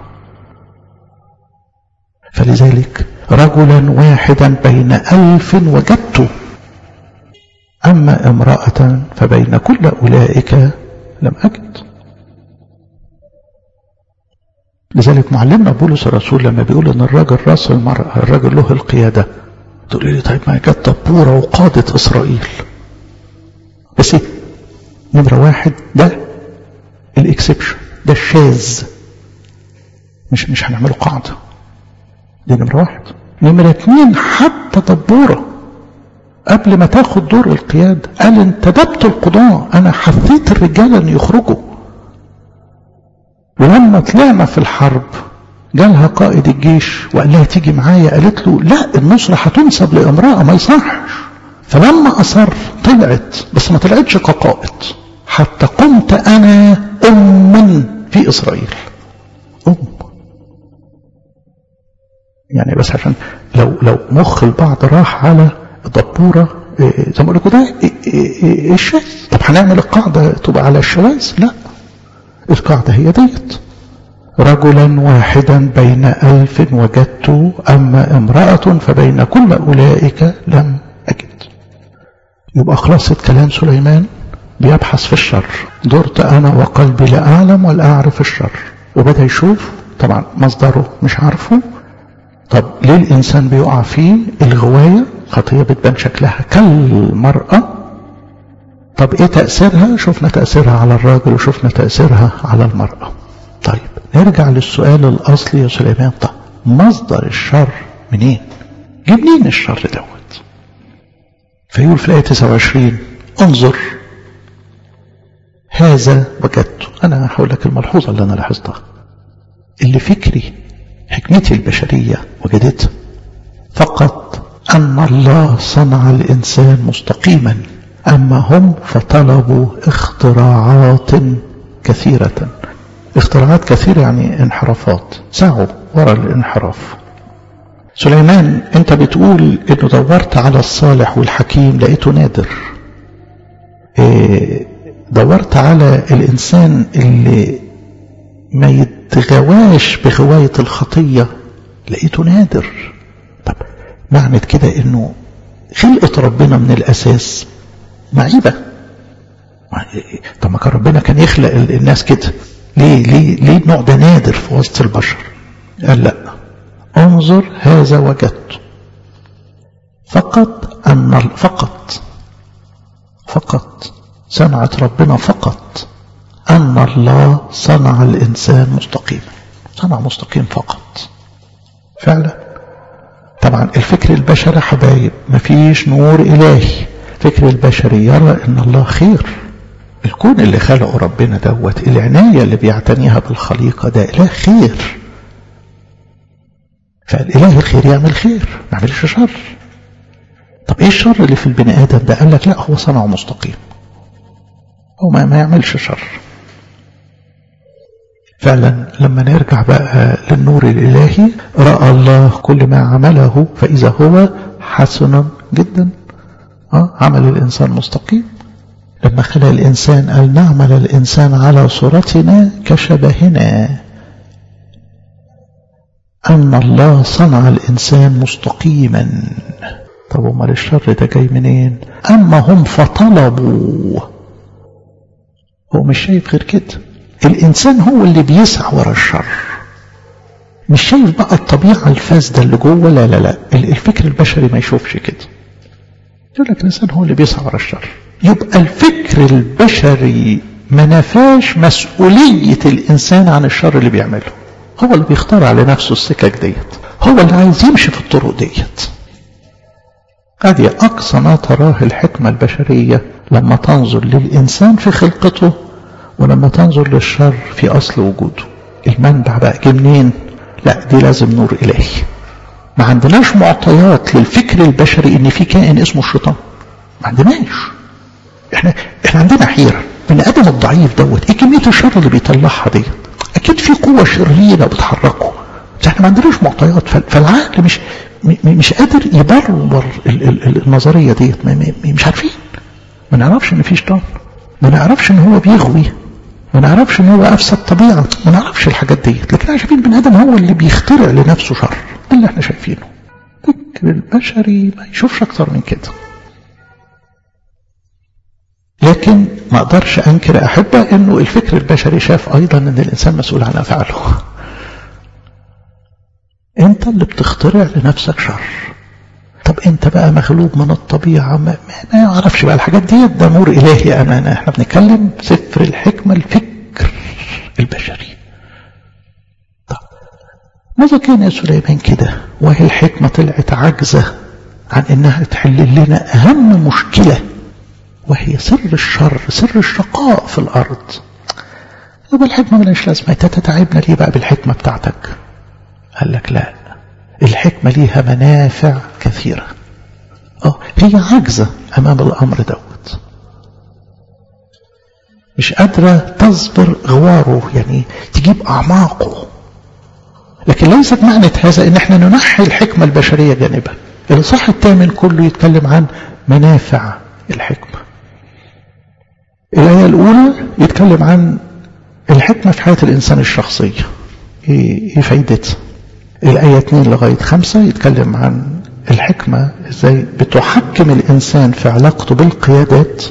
فلذلك رجلا واحدا بين ألف وجدته أما امرأة فبين كل أولئك لم أجد لذلك معلمنا بولس الرسول لما بيقول ان الراجل راس المرأة الراجل له القيادة تقول لي طيب ما جت دبورة وقادة اسرائيل بس نمرة واحد ده الاكسبشن ده الشاذ مش مش هنعمله قاعدة دي نمرة واحد نمرة اتنين حتى دبورة قبل ما تاخد دور القيادة قال انتدبت القضاء انا حثيت الرجال ان يخرجوا ولما طلعنا في الحرب جالها قائد الجيش وقال لها تيجي معايا قالت له لا النصرة هتنسب لامرأة ما يصحش فلما أصر طلعت بس ما طلعتش كقائد حتى قمت أنا أما في إسرائيل أم يعني بس عشان لو لو مخ البعض راح على دبورة إيه زي ما بقول لكم ده إيه إيه الشاذ طب هنعمل القاعدة تبقى على الشواذ لا القاعدة هي ديت رجلا واحدا بين ألف وجدت أما امرأة فبين كل أولئك لم أجد يبقى خلاصة كلام سليمان بيبحث في الشر درت أنا وقلبي لا أعلم ولا أعرف الشر وبدأ يشوف طبعا مصدره مش عارفه طب ليه الإنسان بيقع فيه الغواية خطية بتبان شكلها كالمرأة طب ايه تأثيرها شفنا تأثيرها على الراجل وشفنا تأثيرها على المرأة طيب نرجع للسؤال الأصلي يا سليمان طب مصدر الشر منين جه منين الشر دوت فيقول في الآية 29 انظر هذا وجدته أنا هقول لك الملحوظة اللي أنا لاحظتها اللي فكري حكمتي البشرية وجدتها فقط أن الله صنع الإنسان مستقيما أما هم فطلبوا اختراعات كثيرة اختراعات كثيرة يعني انحرافات سعوا وراء الانحراف سليمان انت بتقول انه دورت على الصالح والحكيم لقيته نادر اه دورت على الانسان اللي ما يتغواش بغواية الخطية لقيته نادر طب معنى كده انه خلقة ربنا من الاساس معيبة طب ما كان ربنا كان يخلق الناس كده ليه ليه ليه النوع ده نادر في وسط البشر قال لا انظر هذا وجدت فقط ان فقط فقط صنعة ربنا فقط ان الله صنع الانسان مستقيما صنع مستقيم فقط فعلا طبعا الفكر البشري حبايب مفيش نور الهي الفكر البشري يرى ان الله خير الكون اللي خلقه ربنا دوت العناية اللي بيعتنيها بالخليقة ده إله خير فالإله الخير يعمل خير ما يعملش شر طب ايه الشر اللي في البني آدم ده قال لك لا هو صنعه مستقيم هو ما, ما يعملش شر فعلا لما نرجع بقى للنور الإلهي رأى الله كل ما عمله فإذا هو حسن جدا آه عمل الإنسان مستقيم لما خلق الإنسان قال نعمل الإنسان على صورتنا كشبهنا أن الله صنع الإنسان مستقيما طب امال الشر ده جاي منين أما هم فطلبوا هو مش شايف غير كده الإنسان هو اللي بيسعى ورا الشر مش شايف بقى الطبيعة الفاسدة اللي جوه لا لا لا الفكر البشري ما يشوفش كده يقول لك الإنسان هو اللي بيسعى ورا الشر يبقى الفكر البشري ما نفاش مسؤولية الإنسان عن الشر اللي بيعمله هو اللي بيختار على نفسه السكك ديت هو اللي عايز يمشي في الطرق ديت هذه أقصى ما تراه الحكمة البشرية لما تنظر للإنسان في خلقته ولما تنظر للشر في أصل وجوده المنبع بقى جه منين لا دي لازم نور إلهي ما عندناش معطيات للفكر البشري ان في كائن اسمه الشيطان ما عندناش احنا احنا عندنا حيره بني ادم الضعيف دوت ايه كميه الشر اللي بيطلعها ديت اكيد في قوه شريره بتحركه بس احنا ما عندناش معطيات فالعقل مش مش قادر يبرر النظريه ديت مش عارفين ما نعرفش ان في شيطان ما نعرفش ان هو بيغوي ما نعرفش ان هو افسد طبيعه ما نعرفش الحاجات ديت لكن احنا شايفين البني ادم هو اللي بيخترع لنفسه شر ده اللي احنا شايفينه الفكر البشري ما يشوفش اكتر من كده لكن ما اقدرش انكر احبه انه الفكر البشري شاف ايضا ان الانسان مسؤول عن افعاله انت اللي بتخترع لنفسك شر طب انت بقى مغلوب من الطبيعة ما, ما يعرفش بقى الحاجات دي ده نور الهي امانة احنا بنتكلم سفر الحكمة الفكر البشري طب ماذا كان يا سليمان كده وهي الحكمة طلعت عاجزة عن انها تحل لنا اهم مشكلة وهي سر الشر سر الشقاء في الارض يبقى الحكمة ملهاش لازمة انت تتعبنا ليه بقى بالحكمة بتاعتك قال لك لا الحكمة ليها منافع كثيرة اه هي عاجزة امام الامر دوت مش قادرة تصبر غواره يعني تجيب اعماقه لكن ليست معنى هذا ان احنا ننحي الحكمة البشرية جانبا الاصحاح الثامن كله يتكلم عن منافع الحكمة الآية الأولى يتكلم عن الحكمة في حياة الإنسان الشخصية إيه فايدتها الآية 2 لغاية 5 يتكلم عن الحكمة ازاي بتحكم الإنسان في علاقته بالقيادات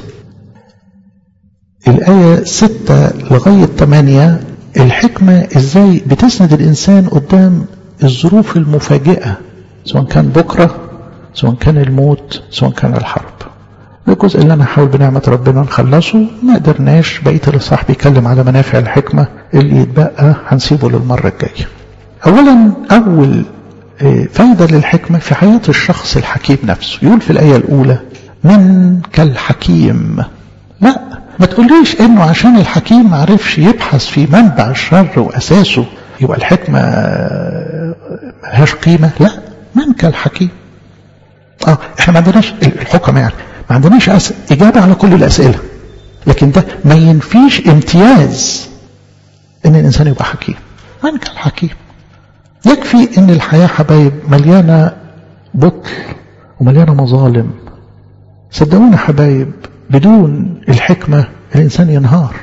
الآية 6 لغاية 8 الحكمة ازاي بتسند الإنسان قدام الظروف المفاجئة سواء كان بكرة سواء كان الموت سواء كان الحرب ده الجزء اللي انا هحاول بنعمة ربنا نخلصه ما قدرناش بقية الإصحاح بيتكلم على منافع الحكمة اللي يتبقى هنسيبه للمرة الجاية أولا أول فايدة للحكمة في حياة الشخص الحكيم نفسه يقول في الآية الأولى من كالحكيم لا ما تقوليش انه عشان الحكيم ما عرفش يبحث في منبع الشر واساسه يبقى الحكمة ملهاش قيمة لا من كالحكيم اه احنا ما عندناش الحكم يعني ما عندناش أس... اجابة على كل الاسئلة لكن ده ما ينفيش امتياز ان الانسان يبقى حكيم من كالحكيم يكفي ان الحياة حبايب مليانة بطل ومليانة مظالم صدقونا حبايب بدون الحكمة الإنسان ينهار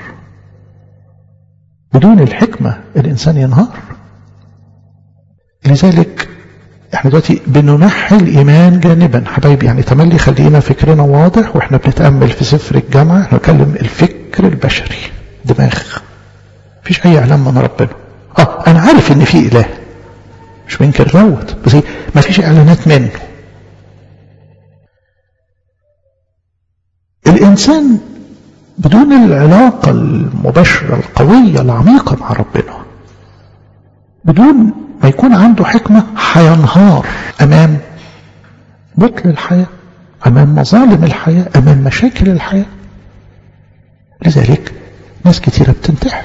بدون الحكمة الإنسان ينهار لذلك احنا دلوقتي بننحي الإيمان جانبا حبايبي يعني تملي خلينا فكرنا واضح واحنا بنتأمل في سفر الجامعة احنا نتكلم الفكر البشري دماغ مفيش أي إعلام من ربنا اه أنا عارف إن في إله مش بنكر دوت بس ما فيش اعلانات منه الانسان بدون العلاقة المباشرة القوية العميقة مع ربنا بدون ما يكون عنده حكمة هينهار امام بطل الحياة امام مظالم الحياة امام مشاكل الحياة لذلك ناس كتيرة بتنتحر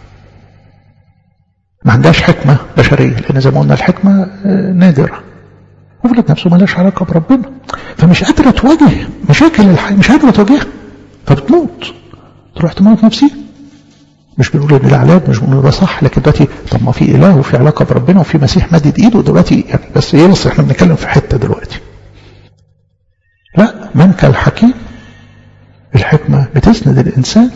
ما عندهاش حكمة بشرية لأن زي ما قلنا الحكمة نادرة وفلت نفسه ملاش علاقة بربنا فمش قادرة تواجه مشاكل الحياة مش قادرة تواجهها فبتموت تروح تموت نفسي مش بنقول ان العلاج مش بنقول ده صح لكن دلوقتي طب ما في اله وفي علاقه بربنا وفي مسيح مدد ايده دلوقتي يعني بس ايه بس احنا بنتكلم في حته دلوقتي لا من كالحكيم الحكمه بتسند الانسان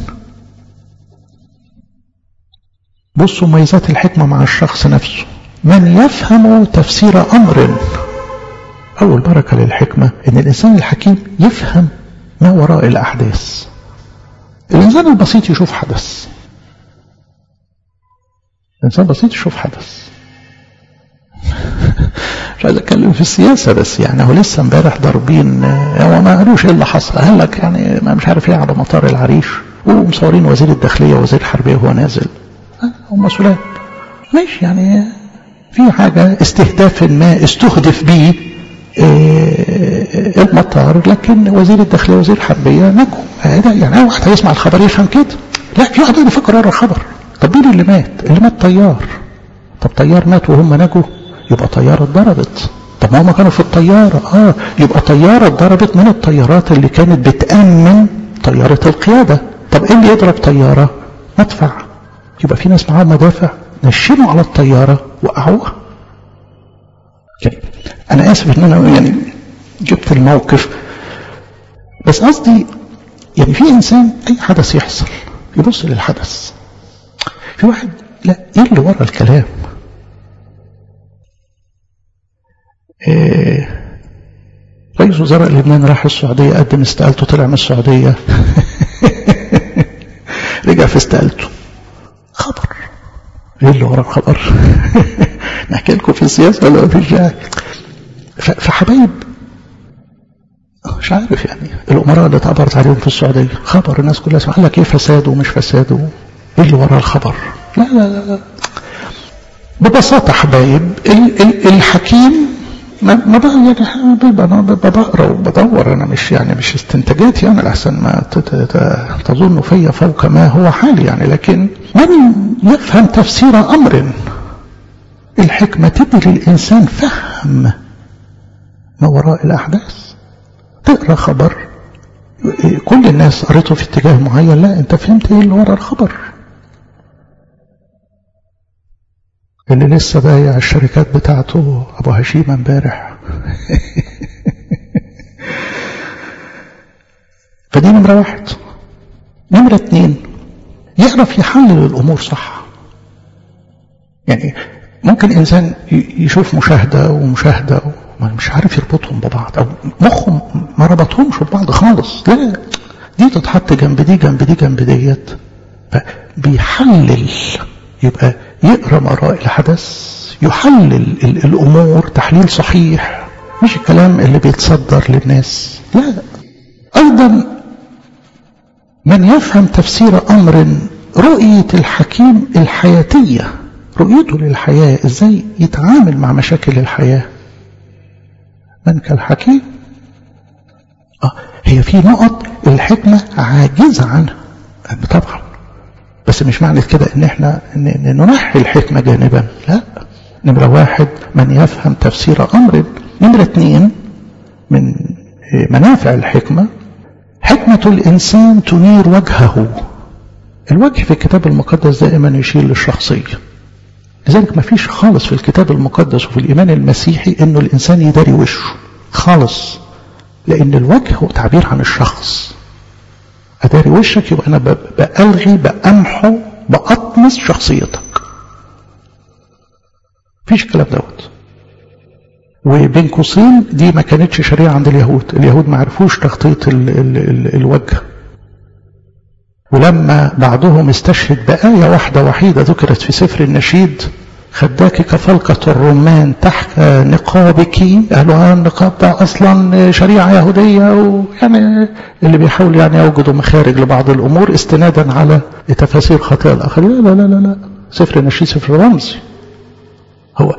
بصوا مميزات الحكمة مع الشخص نفسه من يفهم تفسير أمر أول بركة للحكمة إن الإنسان الحكيم يفهم ما وراء الأحداث الإنسان البسيط يشوف حدث الإنسان البسيط يشوف حدث مش عايز اتكلم في السياسة بس يعني هو لسه امبارح ضاربين هو ما قالوش ايه اللي حصل قال لك يعني ما مش عارف ايه على مطار العريش ومصورين وزير الداخلية وزير الحربية وهو نازل هم مسؤولين ماشي يعني في حاجة استهداف ما استهدف به المطار لكن وزير الداخلية وزير الحربية نجوا يعني أي واحد هيسمع الخبر يفهم كده لا في واحد يفكر يقرا الخبر طب مين اللي مات؟ اللي مات طيار طب طيار مات وهم نجوا يبقى طيارة اتضربت طب ما هم كانوا في الطيارة اه يبقى طيارة اتضربت من الطيارات اللي كانت بتأمن طيارة القيادة طب ايه اللي يضرب طيارة؟ مدفع يبقى في ناس معاهم مدافع نشنوا على الطيارة وقعوها يعني انا اسف ان انا يعني جبت الموقف بس قصدي يعني في انسان اي حدث يحصل يبص للحدث في واحد لا ايه اللي ورا الكلام إيه رئيس وزراء لبنان راح السعودية قدم استقالته طلع من السعودية رجع في استقالته خبر ايه اللي ورا الخبر نحكي لكم في السياسة ولا في الجاي فحبايب مش عارف يعني الأمراء اللي اتعبرت عليهم في السعودية خبر الناس كلها قال لك ايه فساد ومش فساد ايه اللي ورا الخبر لا لا لا ببساطة حبايب الحكيم ما ما بقى يعني انا بقرا وبدور انا مش يعني مش استنتاجات يعني الاحسن ما تظن في فوق ما هو حالي يعني لكن من يفهم تفسير امر الحكمه تدي للانسان فهم ما وراء الاحداث تقرا خبر كل الناس قريته في اتجاه معين لا انت فهمت ايه اللي ورا الخبر اللي لسه بايع الشركات بتاعته ابو هشيم امبارح فدي نمرة واحد نمرة اتنين يعرف يحلل الامور صح يعني ممكن انسان يشوف مشاهدة ومشاهدة مش عارف يربطهم ببعض او مخهم ما ربطهمش ببعض خالص لا دي تتحط جنب دي جنب دي جنب ديت فبيحلل يبقى يقرا ما وراء الحدث يحلل الامور تحليل صحيح مش الكلام اللي بيتصدر للناس لا ايضا من يفهم تفسير امر رؤيه الحكيم الحياتيه رؤيته للحياه ازاي يتعامل مع مشاكل الحياه من كالحكيم آه هي في نقط الحكمه عاجزه عنها طبعا بس مش معنى كده ان احنا ننحي الحكمة جانبا لا نمرة واحد من يفهم تفسير امر نمرة اثنين من منافع الحكمة حكمة الانسان تنير وجهه الوجه في الكتاب المقدس دائما يشير للشخصية لذلك ما فيش خالص في الكتاب المقدس وفي الإيمان المسيحي إنه الإنسان يداري وشه خالص لأن الوجه هو تعبير عن الشخص أداري وشك يبقى أنا بألغي بأمحو بأطمس شخصيتك فيش الكلام دوت وبين قوسين دي ما كانتش شريعة عند اليهود اليهود ما عرفوش تخطيط ال ال ال الوجه ولما بعضهم استشهد بآية واحدة وحيدة ذكرت في سفر النشيد خداك كفلقة الرمان تحت نقابك قالوا النقاب ده أصلا شريعة يهودية ويعني اللي بيحاول يعني يوجدوا مخارج لبعض الأمور استنادا على تفاسير خاطئة الآخرين لا لا لا لا سفر النشيد سفر رمزي هو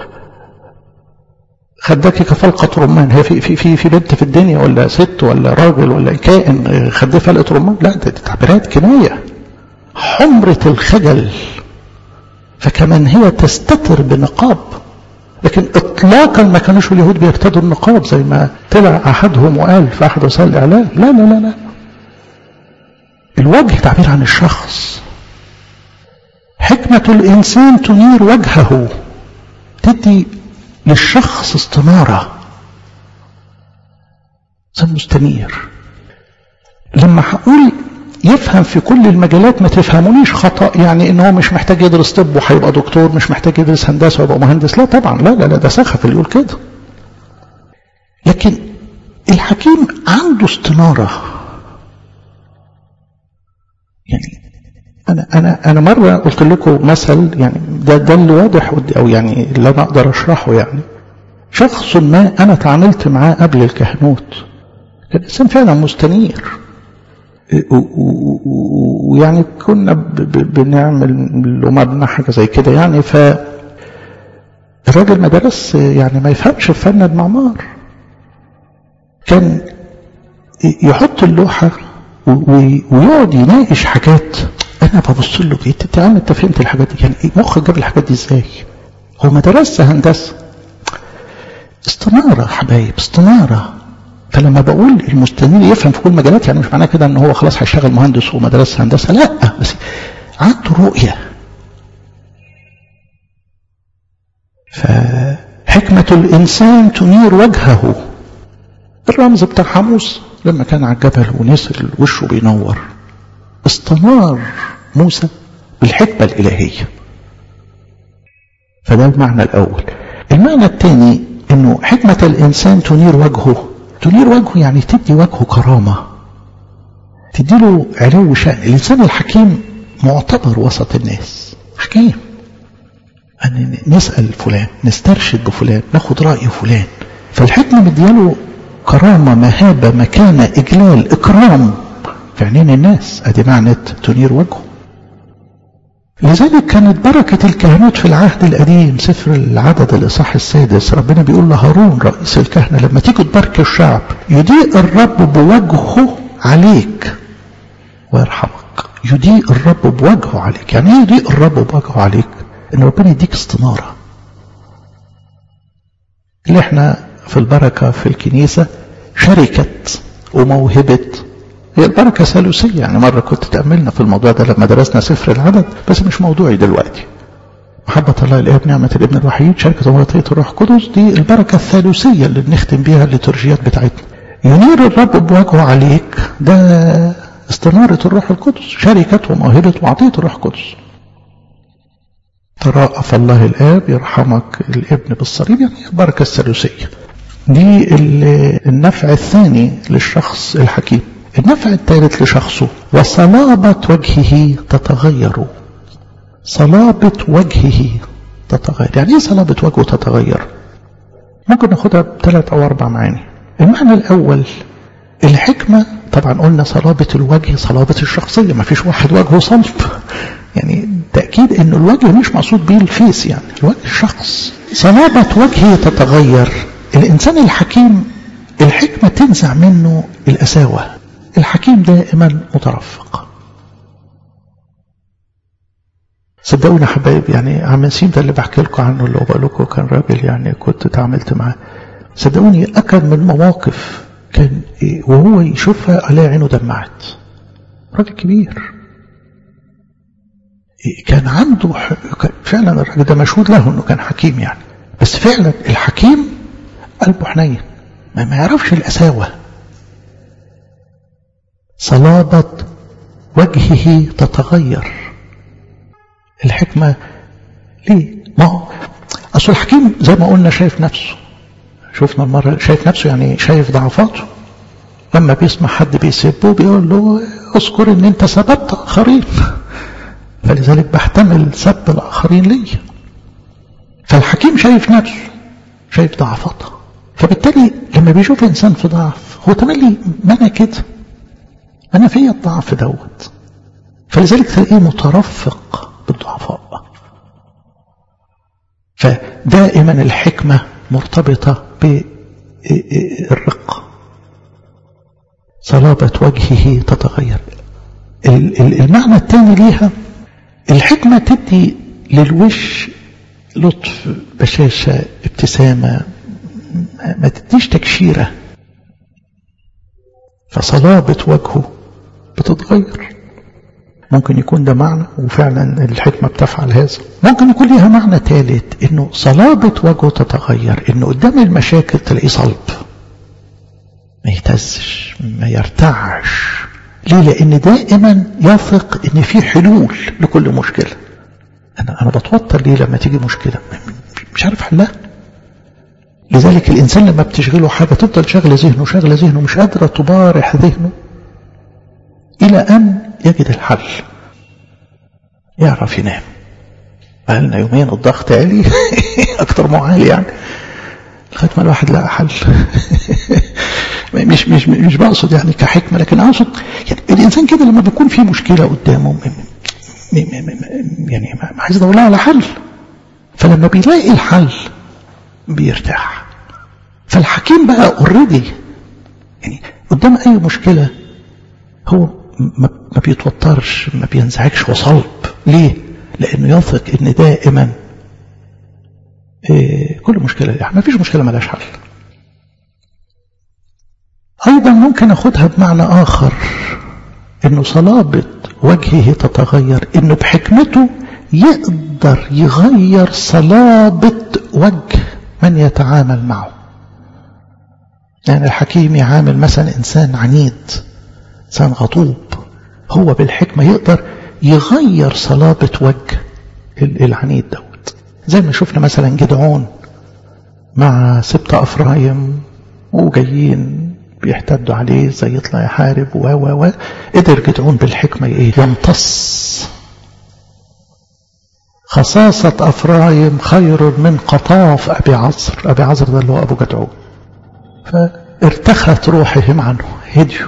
خداك كفلقة رمان هي في في في في بنت في الدنيا ولا ست ولا راجل ولا كائن خداه فلقة رمان لا دي تعبيرات كناية حمرة الخجل فكمان هي تستتر بنقاب لكن اطلاقا ما كانوش اليهود بيرتدوا النقاب زي ما طلع احدهم وقال في احد وسائل الاعلام لا لا لا لا الوجه تعبير عن الشخص حكمة الانسان تنير وجهه تدي للشخص استنارة مستنير لما هقول يفهم في كل المجالات ما تفهمونيش خطأ يعني ان هو مش محتاج يدرس طب وهيبقى دكتور مش محتاج يدرس هندسة ويبقى مهندس لا طبعا لا لا لا ده سخف اللي يقول كده لكن الحكيم عنده استنارة يعني انا انا انا مره قلت لكم مثل يعني ده ده اللي واضح او يعني اللي انا اقدر اشرحه يعني شخص ما انا تعاملت معاه قبل الكهنوت كان انسان فعلا مستنير ويعني كنا بنعمل له مبنى حاجه زي كده يعني ف الراجل ما درس يعني ما يفهمش في فن المعمار كان يحط اللوحه ويقعد يناقش حاجات انا ببص له كده انت عم انت فهمت الحاجات دي يعني مخك جاب الحاجات دي ازاي هو ما درسش هندسه استناره حبايب استناره فلما بقول المستنير يفهم في كل المجالات يعني مش معناه كده ان هو خلاص هيشتغل مهندس ومدرسه هندسه لا بس عنده رؤيه فحكمة حكمة الإنسان تنير وجهه الرمز بتاع موسى لما كان على الجبل ونزل وشه بينور استنار موسى بالحكمة الإلهية فده المعنى الأول المعنى الثاني انه حكمة الانسان تنير وجهه تنير وجهه يعني تدي وجهه كرامة تديله علو شأن الانسان الحكيم معتبر وسط الناس حكيم أن نسأل فلان نسترشد بفلان ناخد رأي فلان فالحكمة مدياله كرامة مهابة مكانة إجلال إكرام في عينين الناس أدي معنى تنير وجهه لذلك كانت بركة الكهنوت في العهد القديم سفر العدد الإصحاح السادس ربنا بيقول لهارون رئيس الكهنة لما تيجي تبارك الشعب يضيء الرب بوجهه عليك ويرحمك يضيء الرب بوجهه عليك يعني ايه يضيء الرب بوجهه عليك ان ربنا يديك استنارة اللي احنا في البركة في الكنيسة شركة وموهبة هي البركة ثالوثية يعني مرة كنت تأملنا في الموضوع ده لما درسنا سفر العدد بس مش موضوعي دلوقتي محبة الله الآب نعمة الابن الوحيد شركة ومطية الروح القدس دي البركة الثالوثية اللي بنختم بيها الليتورجيات بتاعتنا ينير الرب بوجهه عليك ده استنارة الروح القدس شركة وموهبة وعطية الروح القدس تراءف الله الآب يرحمك الابن بالصليب يعني البركة الثالوثية دي النفع الثاني للشخص الحكيم النفع الثالث لشخصه وصلابة وجهه تتغير صلابة وجهه تتغير يعني ايه صلابة وجهه تتغير ممكن ناخدها بثلاث او اربع معاني المعنى الاول الحكمة طبعا قلنا صلابة الوجه صلابة الشخصية ما فيش واحد وجهه صلب يعني تأكيد ان الوجه مش مقصود بيه الفيس يعني الوجه الشخص صلابة وجهه تتغير الانسان الحكيم الحكمة تنزع منه الأساوة الحكيم دائما مترفق صدقوني حبايب يعني عم نسيم ده اللي بحكي لكم عنه اللي بقول لكم كان راجل يعني كنت اتعاملت معاه صدقوني أكد من مواقف كان إيه وهو يشوفها الاقي عينه دمعت راجل كبير إيه كان عنده فعلا الراجل ده مشهود له انه كان حكيم يعني بس فعلا الحكيم قلبه حنين ما, ما يعرفش القساوة صلابة وجهه تتغير الحكمة ليه ما هو أصل الحكيم زي ما قلنا شايف نفسه شفنا المرة شايف نفسه يعني شايف ضعفاته لما بيسمع حد بيسبه بيقول له اذكر ان انت سببت اخرين فلذلك بحتمل سب الاخرين لي فالحكيم شايف نفسه شايف ضعفاته فبالتالي لما بيشوف انسان في ضعف هو تملي ما انا كده انا فيا الضعف دوت فلذلك تلاقيه مترفق بالضعفاء فدائما الحكمة مرتبطة بالرق صلابة وجهه تتغير المعنى الثاني ليها الحكمة تدي للوش لطف بشاشة ابتسامة ما تديش تكشيرة فصلابة وجهه بتتغير ممكن يكون ده معنى وفعلا الحكمة بتفعل هذا ممكن يكون ليها معنى ثالث انه صلابة وجهه تتغير انه قدام المشاكل تلاقيه صلب ما يهتزش ما يرتعش ليه لان دائما يثق ان في حلول لكل مشكلة انا انا بتوتر ليه لما تيجي مشكلة مش عارف حلها لذلك الانسان لما بتشغله حاجة تفضل شغل ذهنه شغل ذهنه مش قادرة تبارح ذهنه الى ان يجد الحل يعرف ينام بقالنا يومين الضغط عالي اكتر ما عالي يعني لغايه ما الواحد لقى حل مش مش مش بقصد يعني كحكمه لكن اقصد يعني الانسان كده لما بيكون في مشكله قدامه يعني عايز ادور لها على حل فلما بيلاقي الحل بيرتاح فالحكيم بقى اوريدي يعني قدام اي مشكله هو ما بيتوترش ما بينزعجش وصلب ليه لانه يثق ان دائما إيه كل مشكلة يعني ما فيش مشكلة ملاش حل ايضا ممكن اخدها بمعنى اخر انه صلابة وجهه تتغير انه بحكمته يقدر يغير صلابة وجه من يتعامل معه يعني الحكيم يعامل مثلا إنسان عنيد إنسان غضوب هو بالحكمة يقدر يغير صلابة وجه العنيد دوت زي ما شفنا مثلا جدعون مع سبت أفرايم وجايين بيحتدوا عليه زي يطلع يحارب و و و قدر جدعون بالحكمة ايه يمتص خصاصة أفرايم خير من قطاف أبي عصر أبي عصر ده اللي هو أبو جدعون فارتخت روحهم عنه هديوا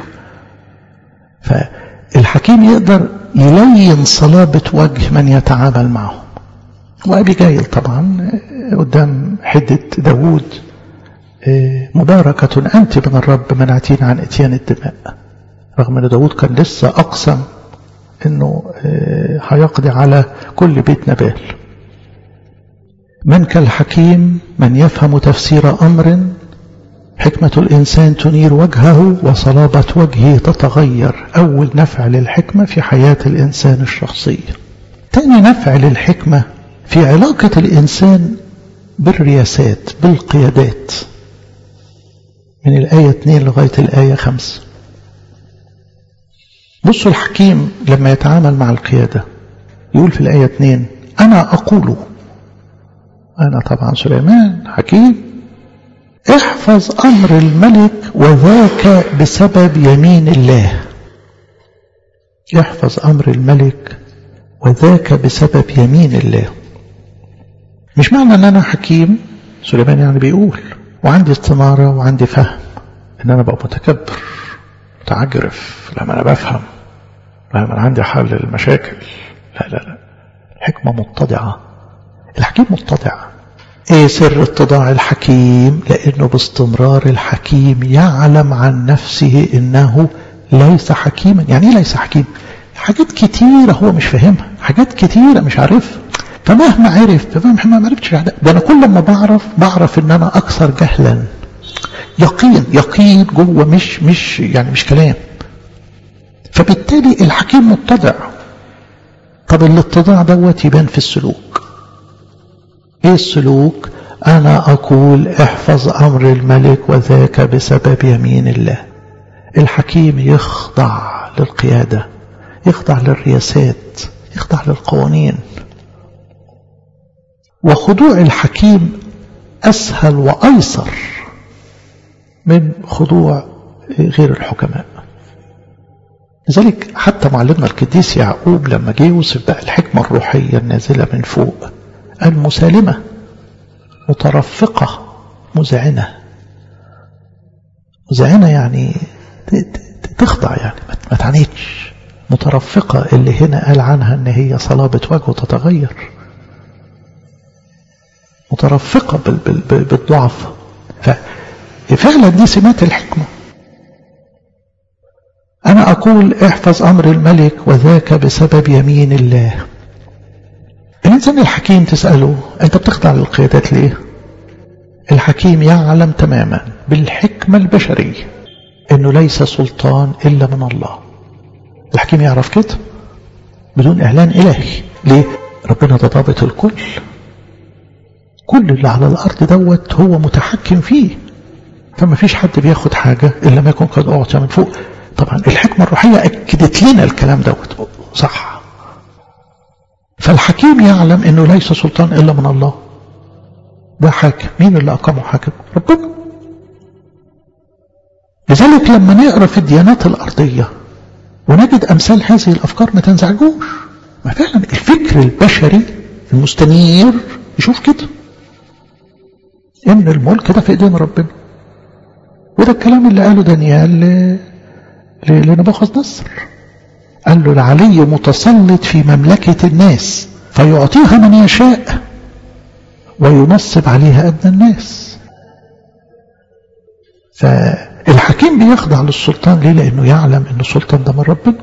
فالحكيم يقدر يلين صلابة وجه من يتعامل معه وأبي جايل طبعا قدام حدة داوود مباركة أنت من الرب منعتين عن اتيان الدماء رغم أن داود كان لسه أقسم أنه هيقضي على كل بيت نبال من كالحكيم من يفهم تفسير أمر حكمة الإنسان تنير وجهه وصلابة وجهه تتغير أول نفع للحكمة في حياة الإنسان الشخصية تاني نفع للحكمة في علاقة الإنسان بالرياسات بالقيادات من الآية 2 لغاية الآية 5 بصوا الحكيم لما يتعامل مع القيادة يقول في الآية 2 أنا أقول أنا طبعا سليمان حكيم احفظ أمر الملك وذاك بسبب يمين الله احفظ أمر الملك وذاك بسبب يمين الله مش معنى أن أنا حكيم سليمان يعني بيقول وعندي استمارة وعندي فهم ان انا بقى متكبر متعجرف لما انا بفهم لما انا عندي حل للمشاكل لا لا لا الحكمة متضعة الحكيم متضع ايه سر اتضاع الحكيم لانه باستمرار الحكيم يعلم عن نفسه انه ليس حكيما يعني ايه ليس حكيم حاجات كتيرة هو مش فاهمها حاجات كتيرة مش عارفها فمهما عرف فمهما ما عرفتش ده انا كل ما بعرف بعرف ان انا اكثر جهلا يقين يقين جوه مش مش يعني مش كلام فبالتالي الحكيم متضع طب الاتضاع دوت يبان في السلوك ايه السلوك انا اقول احفظ امر الملك وذاك بسبب يمين الله الحكيم يخضع للقيادة يخضع للرياسات يخضع للقوانين وخضوع الحكيم أسهل وأيسر من خضوع غير الحكماء لذلك حتى معلمنا القديس يعقوب لما جه يوصف بقى الحكمة الروحية النازلة من فوق قال مسالمة مترفقة مذعنة مذعنة يعني تخضع يعني ما تعنيتش مترفقة اللي هنا قال عنها ان هي صلابة وجه تتغير مترفقة بالضعف ففعلا دي سمات الحكمة أنا أقول احفظ أمر الملك وذاك بسبب يمين الله الإنسان الحكيم تسأله أنت بتخضع للقيادات ليه الحكيم يعلم تماما بالحكمة البشرية أنه ليس سلطان إلا من الله الحكيم يعرف كده بدون إعلان إلهي ليه ربنا ده ضابط الكل كل اللي على الأرض دوت هو متحكم فيه فما فيش حد بياخد حاجة إلا ما يكون قد أعطى من فوق طبعا الحكمة الروحية أكدت لنا الكلام دوت صح فالحكيم يعلم أنه ليس سلطان إلا من الله ده حاكم مين اللي أقامه حاكم ربنا لذلك لما نقرأ في الديانات الأرضية ونجد أمثال هذه الأفكار ما تنزعجوش ما فعلا الفكر البشري المستنير يشوف كده ان الملك ده في ايدين ربنا وده الكلام اللي قاله دانيال لنبوخذ نصر قال له العلي متسلط في مملكة الناس فيعطيها من يشاء وينصب عليها أدنى الناس فالحكيم بيخضع للسلطان ليه لأنه يعلم أن السلطان ده من ربنا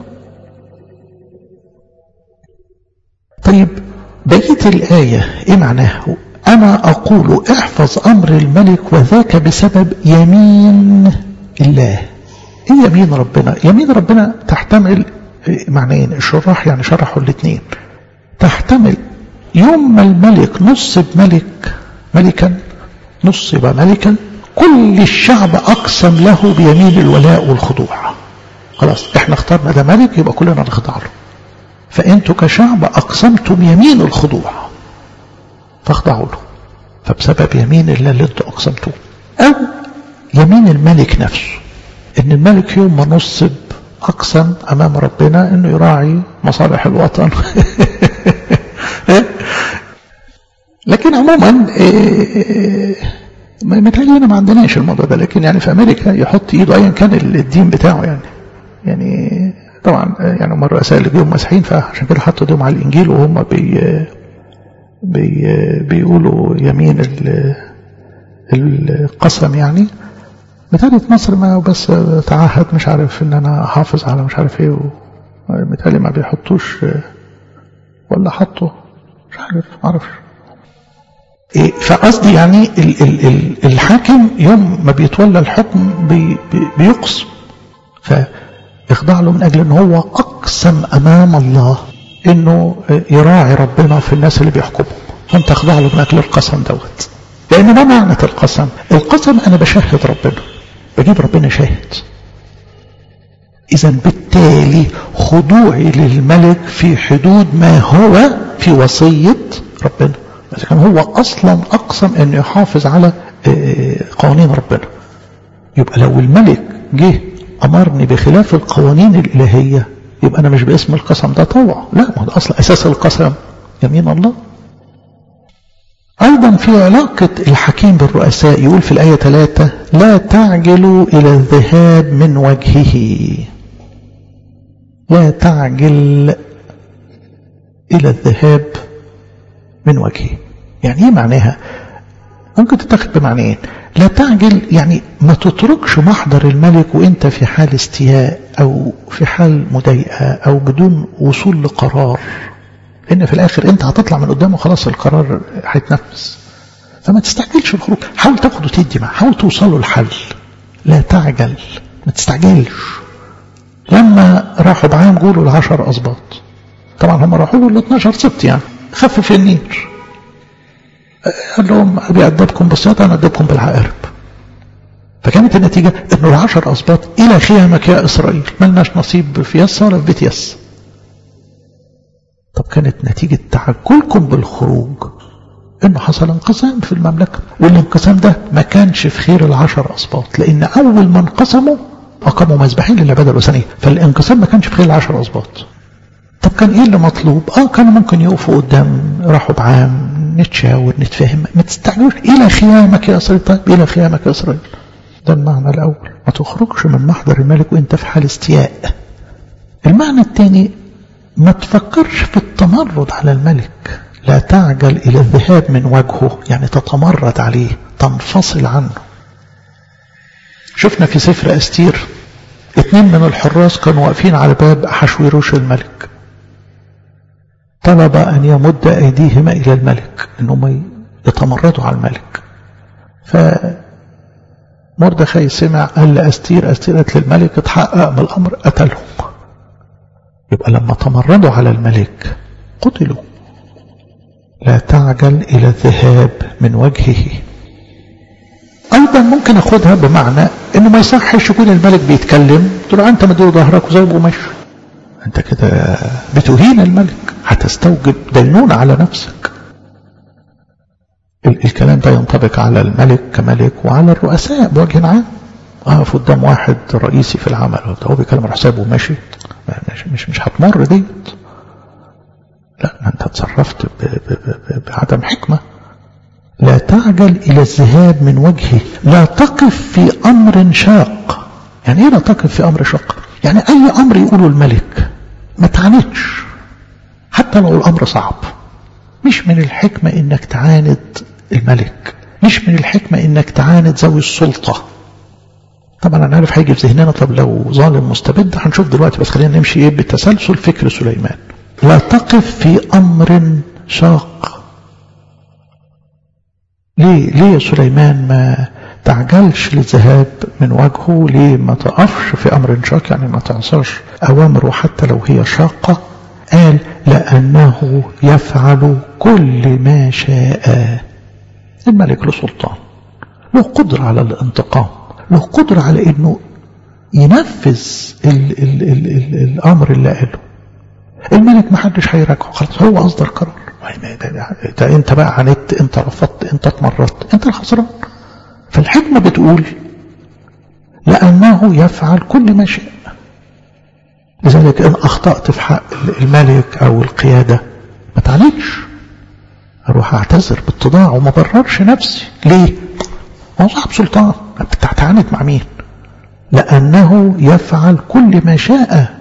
طيب بقية الآية إيه معناها أنا أقول احفظ أمر الملك وذاك بسبب يمين الله إيه يمين ربنا يمين ربنا تحتمل معنيين الشراح يعني شرحوا الاثنين تحتمل يوم ما الملك نصب ملك ملكا نص يبقى ملكا كل الشعب أقسم له بيمين الولاء والخضوع خلاص احنا اخترنا ده ملك يبقى كلنا نخضع له فانتوا كشعب أقسمتم يمين الخضوع فاخضعوا له فبسبب يمين الله اللي انتوا أقسمتوه أو يمين الملك نفسه ان الملك يوم ما نصب أقسم أمام ربنا أنه يراعي مصالح الوطن لكن عموما متهيألي هنا ما عندناش الموضوع ده لكن يعني في أمريكا يحط إيده أيا كان الدين بتاعه يعني يعني طبعا يعني هم الرؤساء اللي جيهم مسيحيين فعشان كده حطوا ايدهم على الإنجيل وهم بي بي بيقولوا يمين القسم يعني متهيألي مصر ما بس تعهد مش عارف ان انا احافظ على مش عارف ايه متهيألي ما بيحطوش ولا حطوا مش عارف ما اعرفش إيه فقصدي يعني ال ال ال الحاكم يوم ما بيتولى الحكم بي بي بيقسم فاخضع له من اجل ان هو اقسم امام الله انه يراعي ربنا في الناس اللي بيحكمهم فانت اخضع له من اجل القسم دوت لان ما معنى القسم القسم انا بشهد ربنا بجيب ربنا شاهد اذا بالتالي خضوعي للملك في حدود ما هو في وصية ربنا إذا كان هو أصلا أقسم أن يحافظ على قوانين ربنا يبقى لو الملك جه أمرني بخلاف القوانين الإلهية يبقى أنا مش باسم القسم ده طوع لا ما ده أصلا أساس القسم يمين الله أيضا في علاقة الحكيم بالرؤساء يقول في الآية 3 لا تعجلوا إلى الذهاب من وجهه لا تعجل إلى الذهاب من وجهه يعني ايه معناها ممكن تتاخد بمعنيين لا تعجل يعني ما تتركش محضر الملك وانت في حال استياء او في حال مضايقه او بدون وصول لقرار لان في الاخر انت هتطلع من قدامه خلاص القرار هيتنفذ فما تستعجلش الخروج حاول تاخد وتدي معاه حاول توصلوا لحل لا تعجل ما تستعجلش لما راحوا بعام جولوا العشر اسباط طبعا هم راحوا له ال 12 سبت يعني خفف النير قال لهم بيأدبكم بالصيادة أنا أدبكم بالعقارب فكانت النتيجة أنه العشر أسباط إلى خيامك يا إسرائيل ملناش نصيب في يس ولا في بيت يس طب كانت نتيجة تعجلكم بالخروج انه حصل انقسام في المملكة والانقسام ده ما كانش في خير العشر اسباط لان اول ما انقسموا اقاموا مذبحين للعبادة الوثنية فالانقسام ما كانش في خير العشر اسباط طب كان ايه اللي مطلوب اه كانوا ممكن يقفوا قدام راحوا بعام نتشاور نتفاهم ما تستعجلوش الى خيامك يا اسرائيل طيب الى خيامك يا اسرائيل ده المعنى الاول ما تخرجش من محضر الملك وانت في حال استياء المعنى الثاني ما تفكرش في التمرد على الملك لا تعجل الى الذهاب من وجهه يعني تتمرد عليه تنفصل عنه شفنا في سفر استير اثنين من الحراس كانوا واقفين على باب حشويروش الملك طلب أن يمد أيديهما إلى الملك أنهم يتمردوا على الملك فمردخي سمع قال لأستير أستير قالت للملك اتحقق من الأمر قتلهم يبقى لما تمردوا على الملك قتلوا لا تعجل إلى الذهاب من وجهه أيضا ممكن أخذها بمعنى أنه ما يصحش يكون الملك بيتكلم تقول أنت مدير ظهرك وزي ومشي أنت كده بتهين الملك هتستوجب دينونة على نفسك الكلام ده ينطبق على الملك كملك وعلى الرؤساء بوجه عام اقف قدام واحد رئيسي في العمل هو بيكلم حسابه وماشي مش مش مش هتمر ديت لا ما انت اتصرفت بعدم حكمه لا تعجل الى الذهاب من وجهه لا تقف في امر شاق يعني ايه لا تقف في امر شاق يعني اي امر يقوله الملك ما تعاندش حتى لو الامر صعب مش من الحكمة انك تعاند الملك مش من الحكمة انك تعاند ذوي السلطة طبعا انا عارف هيجي في ذهننا طب لو ظالم مستبد هنشوف دلوقتي بس خلينا نمشي ايه بتسلسل فكر سليمان لا تقف في امر شاق ليه ليه سليمان ما تعجلش للذهاب من وجهه ليه ما تقفش في امر شاق يعني ما تعصاش اوامره حتى لو هي شاقه قال لأنه يفعل كل ما شاء الملك له سلطان له قدرة على الانتقام له قدرة على انه ينفذ ال ال ال ال الامر اللي قاله الملك ما حدش هيراجعه خلاص هو اصدر قرار انت بقى عانيت انت رفضت انت اتمردت انت الخسران فالحكمة بتقول لأنه يفعل كل ما شاء لذلك إن أخطأت في حق الملك أو القيادة ما تعليش أروح أعتذر باتضاع وما بررش نفسي ليه؟ هو صاحب سلطان بتعتعند مع مين؟ لأنه يفعل كل ما شاء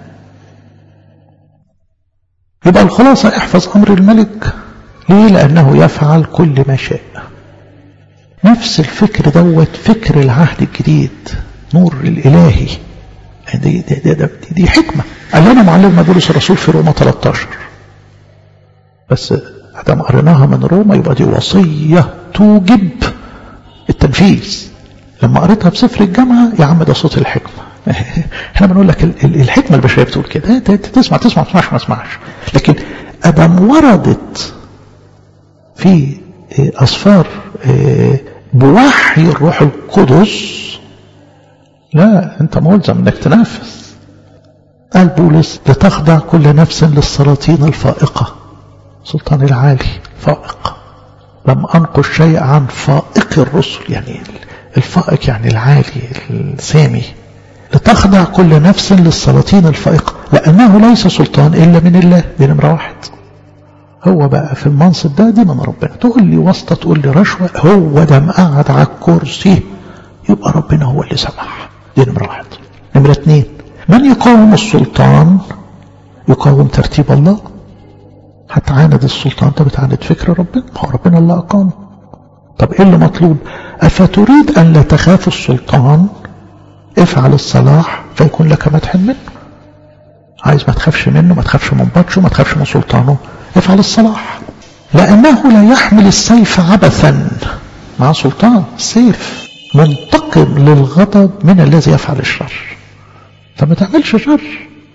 يبقى الخلاصة احفظ أمر الملك ليه؟ لأنه يفعل كل ما شاء نفس الفكر دوت فكر العهد الجديد نور الإلهي دي, دي, دي, دي, دي حكمة قال لنا معلمنا بولس الرسول في روما 13 بس ادام قريناها من روما يبقى دي وصية توجب التنفيذ لما قريتها في سفر الجامعة يا عم ده صوت الحكمة احنا بنقول لك الحكمة البشرية بتقول كده تسمع تسمع ما تسمعش ما تسمعش لكن ادام وردت في أصفار بوحي الروح القدس لا أنت ملزم أنك تنافذ قال بولس لتخضع كل نفس للسلاطين الفائقة سلطان العالي فائق لم أنقش شيء عن فائق الرسل يعني الفائق يعني العالي السامي لتخضع كل نفس للسلاطين الفائقة لأنه ليس سلطان إلا من الله دي نمرة واحد هو بقى في المنصب ده دي من ربنا تقول لي واسطة تقول لي رشوة هو ده مقعد على الكرسي يبقى ربنا هو اللي سمح دي نمرة واحد نمرة اتنين من يقاوم السلطان يقاوم ترتيب الله هتعاند السلطان ده بتعاند فكر ربنا هو ربنا الله أقام طب ايه اللي مطلوب أفتريد أن لا تخاف السلطان افعل الصلاح فيكون لك مدح منه عايز ما تخافش منه ما تخافش من بطشه ما تخافش من سلطانه افعل الصلاح لأنه لا يحمل السيف عبثا مع سلطان السيف منتقم للغضب من الذي يفعل الشر فما تعملش شر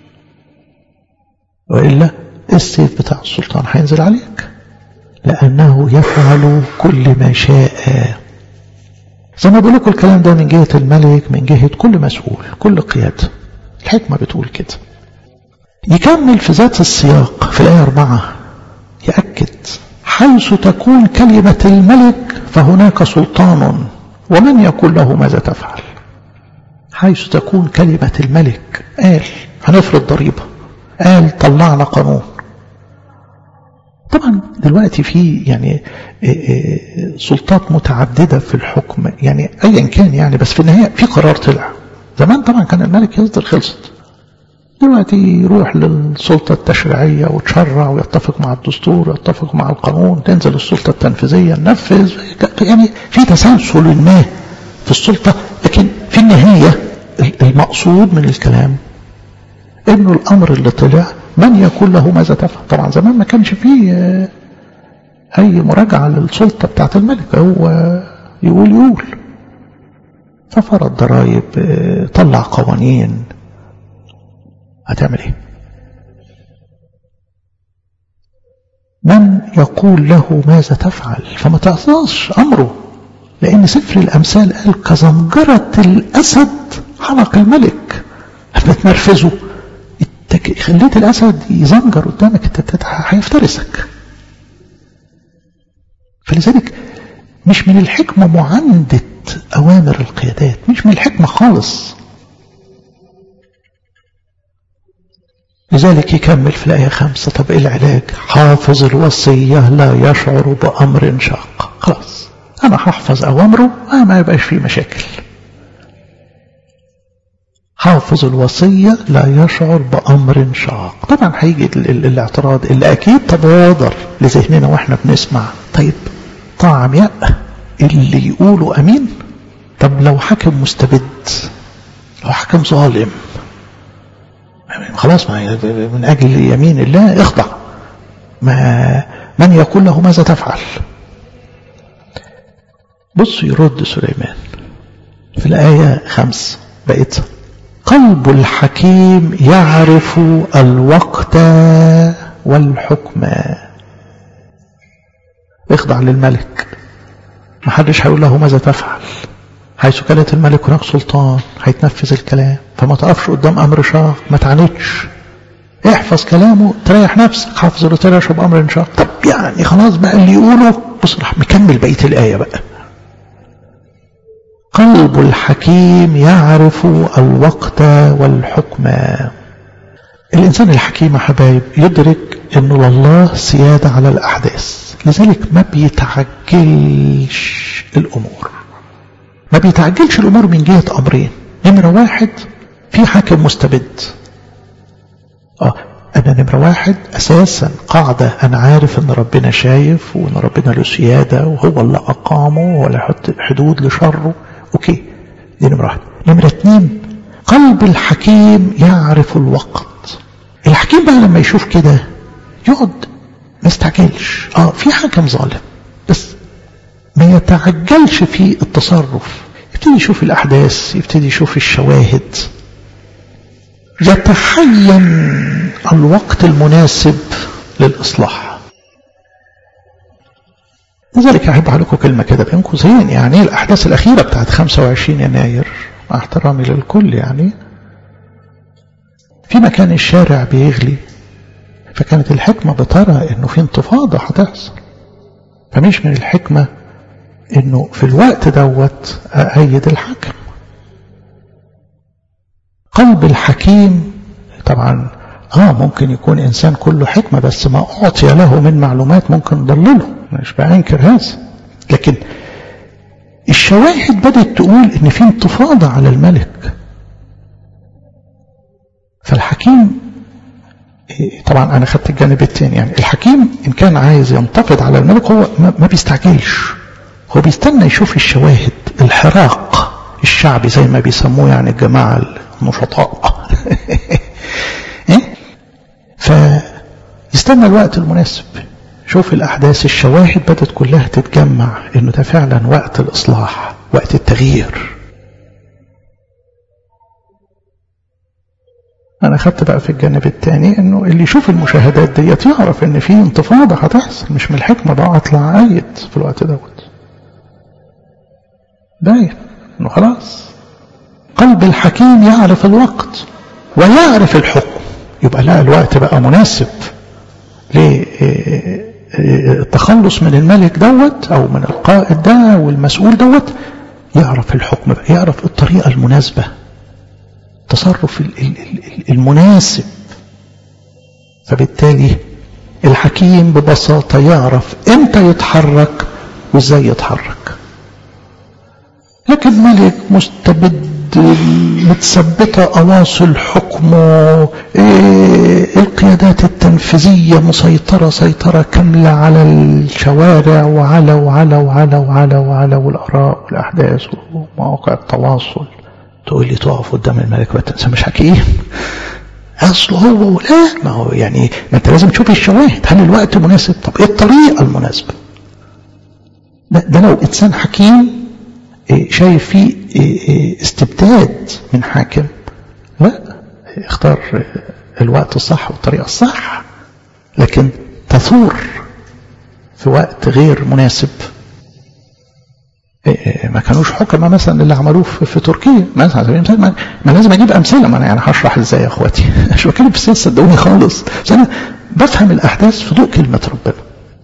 وإلا السيف بتاع السلطان هينزل عليك لأنه يفعل كل ما شاء زي ما بقول لكم الكلام ده من جهة الملك من جهة كل مسؤول كل قيادة الحكمة بتقول كده يكمل في ذات السياق في الآية أربعة يأكد حيث تكون كلمة الملك فهناك سلطان ومن يقول له ماذا تفعل حيث تكون كلمة الملك قال هنفرض ضريبة قال طلعنا قانون طبعا دلوقتي في يعني سلطات متعددة في الحكم يعني أيا كان يعني بس في النهاية في قرار طلع زمان طبعا كان الملك يصدر خلصت دلوقتي يروح للسلطة التشريعية وتشرع ويتفق مع الدستور ويتفق مع القانون تنزل السلطة التنفيذية ننفذ يعني في تسلسل ما في السلطة لكن في النهاية المقصود من الكلام انه الامر اللي طلع من يقول له ماذا تفعل طبعا زمان ما كانش فيه اي مراجعة للسلطة بتاعت الملك هو يقول يقول ففرض ضرائب طلع قوانين هتعمل ايه من يقول له ماذا تفعل فما تعصاش امره لان سفر الامثال قال كزنجرة الاسد حلق الملك بتنرفزه خليت الاسد يزنجر قدامك انت هيفترسك فلذلك مش من الحكمة معاندة اوامر القيادات مش من الحكمة خالص لذلك يكمل في الآية خمسة طب إيه العلاج حافظ الوصية لا يشعر بأمر شاق خلاص أنا هحفظ أوامره ما يبقاش فيه مشاكل حافظ الوصية لا يشعر بأمر شاق طبعا هيجي الاعتراض اللي أكيد تبادر لذهننا وإحنا بنسمع طيب طاعة عمياء اللي يقولوا أمين طب لو حكم مستبد لو حكم ظالم خلاص ما من أجل يمين الله اخضع ما من يقول له ماذا تفعل بص يرد سليمان في الآية خمس بقيت قلب الحكيم يعرف الوقت والحكم اخضع للملك محدش هيقول له ماذا تفعل حيث كانت الملك هناك سلطان هيتنفذ الكلام فما تقفش قدام امر شاق ما تعاندش احفظ كلامه تريح نفسك حافظ الرسالة اشرب امر شاق طب يعني خلاص بقى اللي يقوله بص راح مكمل بقيه الايه بقى قلب الحكيم يعرف الوقت والحكم الإنسان الحكيم يا حبايب يدرك أنه لله سيادة على الأحداث لذلك ما بيتعجلش الأمور ما بيتعجلش الأمور من جهة أمرين نمرة واحد في حاكم مستبد آه أنا نمرة واحد أساسا قاعدة أنا عارف أن ربنا شايف وأن ربنا له سيادة وهو اللي أقامه وهو اللي يحط حدود لشره أوكي دي نمرة واحد نمرة اتنين قلب الحكيم يعرف الوقت الحكيم بقى لما يشوف كده يقعد ما يستعجلش اه في حكم ظالم بس ما يتعجلش في التصرف يبتدي يشوف الأحداث يبتدي يشوف الشواهد يتحين الوقت المناسب للإصلاح لذلك أحب عليكم كلمة كده بين قوسين يعني الأحداث الأخيرة بتاعت 25 يناير مع احترامي للكل يعني في مكان الشارع بيغلي فكانت الحكمة بترى انه في انتفاضة هتحصل فمش من الحكمة انه في الوقت دوت أأيد الحكم قلب الحكيم طبعا اه ممكن يكون انسان كله حكمة بس ما اعطي له من معلومات ممكن تضلله مش بأنكر هذا لكن الشواهد بدأت تقول ان في انتفاضة على الملك فالحكيم طبعا انا خدت الجانب الثاني يعني الحكيم ان كان عايز ينتفض على الملك هو ما بيستعجلش هو بيستنى يشوف الشواهد الحراق الشعبي زي ما بيسموه يعني الجماعة النشطاء فيستنى الوقت المناسب شوف الأحداث الشواهد بدأت كلها تتجمع إنه ده فعلا وقت الإصلاح وقت التغيير أنا خدت بقى في الجانب الثاني إنه اللي يشوف المشاهدات ديت يعرف إن في انتفاضة هتحصل مش من الحكمة بقى أطلع أيد في الوقت دوت باين إنه خلاص قلب الحكيم يعرف الوقت ويعرف الحكم يبقى لا الوقت بقى مناسب للتخلص من الملك دوت او من القائد ده والمسؤول دوت يعرف الحكم بقى يعرف الطريقة المناسبة التصرف المناسب فبالتالي الحكيم ببساطة يعرف امتى يتحرك وازاي يتحرك لكن ملك مستبد متثبتة أواصل حكمه إيه القيادات التنفيذية مسيطرة سيطرة كاملة على الشوارع وعلى وعلى وعلى وعلى وعلى والآراء والأحداث ومواقع التواصل تقول لي تقف قدام الملك وتنسى مش حكيم أصله هو لا ما هو يعني ما أنت لازم تشوف الشواهد هل الوقت مناسب طب إيه الطريقة المناسبة ده, ده لو إنسان حكيم شايف فيه استبداد من حاكم لا اختار الوقت الصح والطريقة الصح لكن تثور في وقت غير مناسب ما كانوش حكمة مثلا اللي عملوه في تركيا مثلا ما, ما لازم اجيب امثله ما انا يعني هشرح ازاي يا اخواتي مش بتكلم في السياسه صدقوني خالص بس انا بفهم الاحداث في ضوء كلمه ربنا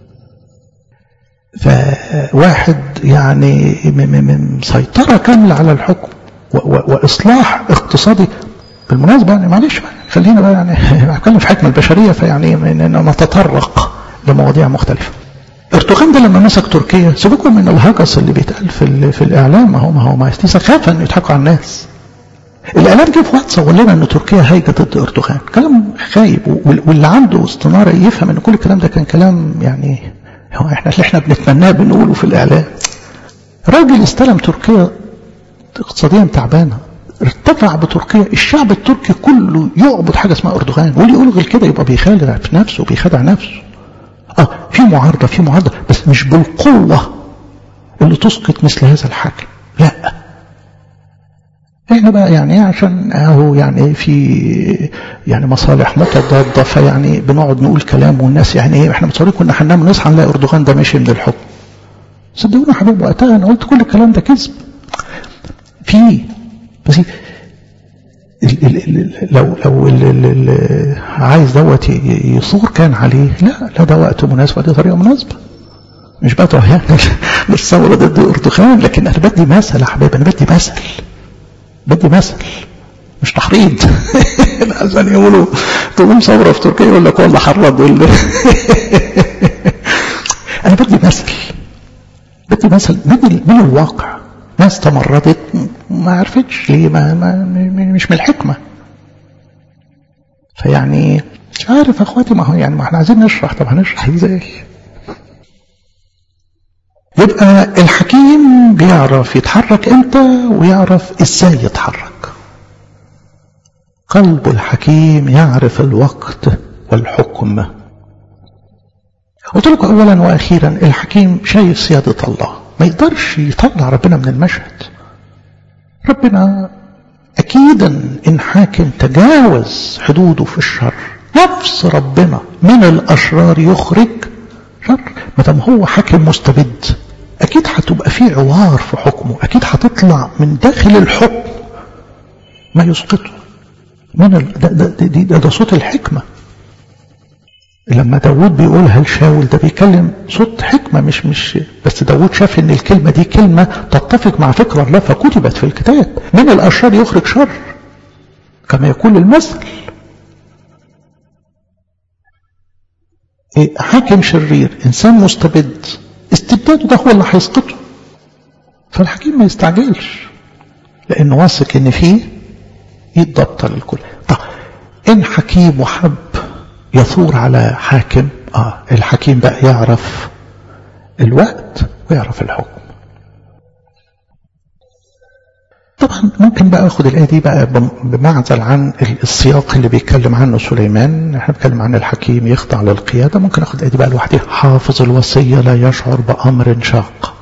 فواحد يعني مسيطرة كاملة على الحكم وإصلاح اقتصادي بالمناسبة يعني معلش خلينا بقى يعني هتكلم في حكمة البشرية فيعني نتطرق لمواضيع مختلفة اردوغان ده لما مسك تركيا سيبكم من الهجس اللي بيتقال في, في الاعلام ما هو ما هو ما خاف انه يضحكوا على الناس الاعلام جه في وقت صور لنا ان تركيا هايجه ضد اردوغان كلام خايب واللي عنده استناره يفهم ان كل الكلام ده كان كلام يعني هو احنا اللي احنا بنتمناه بنقوله في الاعلام راجل استلم تركيا اقتصاديا تعبانه ارتفع بتركيا الشعب التركي كله يعبد حاجه اسمها اردوغان واللي يقول غير كده يبقى بيخادع في نفسه بيخدع نفسه اه في معارضه في معارضه بس مش بالقوه اللي تسقط مثل هذا الحاكم لا احنا بقى يعني عشان اهو يعني في يعني مصالح متضاده فيعني بنقعد نقول كلام والناس يعني ايه احنا متصورين كنا هننام نصحى نلاقي اردوغان ده ماشي من الحكم صدقوني يا حبيب وقتها انا قلت كل الكلام ده كذب في بس ال ال ال لو لو ال ال ال عايز دوت يصور كان عليه لا لا ده وقت مناسب دي طريقه مناسبه مش بقى يعني مش ثوره ضد اردوغان لكن انا بدي مثل يا حبايبي انا بدي مثل بدي مثل مش تحريض عشان يقولوا تقوم ثوره في تركيا يقول لك والله حرض ولا انا بدي مثل بدي مثل من من الواقع ناس تمردت ما عرفتش ليه ما, ما مش من الحكمه فيعني مش عارف اخواتي ما هو يعني ما احنا عايزين نشرح طب هنشرح ازاي يبقى الحكيم بيعرف يتحرك امتى ويعرف ازاي يتحرك قلب الحكيم يعرف الوقت والحكم قلت لكم اولا واخيرا الحكيم شايف سياده الله ما يقدرش يطلع ربنا من المشهد ربنا اكيدا ان حاكم تجاوز حدوده في الشر نفس ربنا من الاشرار يخرج شر ما دام هو حاكم مستبد اكيد هتبقى فيه عوار في حكمه اكيد هتطلع من داخل الحكم ما يسقطه من ال... ده, ده, ده, ده, ده صوت الحكمه لما داود بيقولها لشاول ده بيكلم صوت حكمة مش مش بس داود شاف ان الكلمة دي كلمة تتفق مع فكر الله فكتبت في الكتاب من الأشرار يخرج شر كما يقول المثل إيه حاكم شرير إنسان مستبد استبداده ده هو اللي هيسقطه فالحكيم ما يستعجلش لأنه واثق إن فيه يتضبط للكل طب إن حكيم وحب يثور على حاكم آه الحكيم بقى يعرف الوقت ويعرف الحكم طبعا ممكن بقى اخد الايه دي بقى بمعزل عن السياق اللي بيتكلم عنه سليمان احنا بنتكلم عن الحكيم يخضع للقياده ممكن اخد الايه دي بقى لوحدها حافظ الوصيه لا يشعر بامر شاق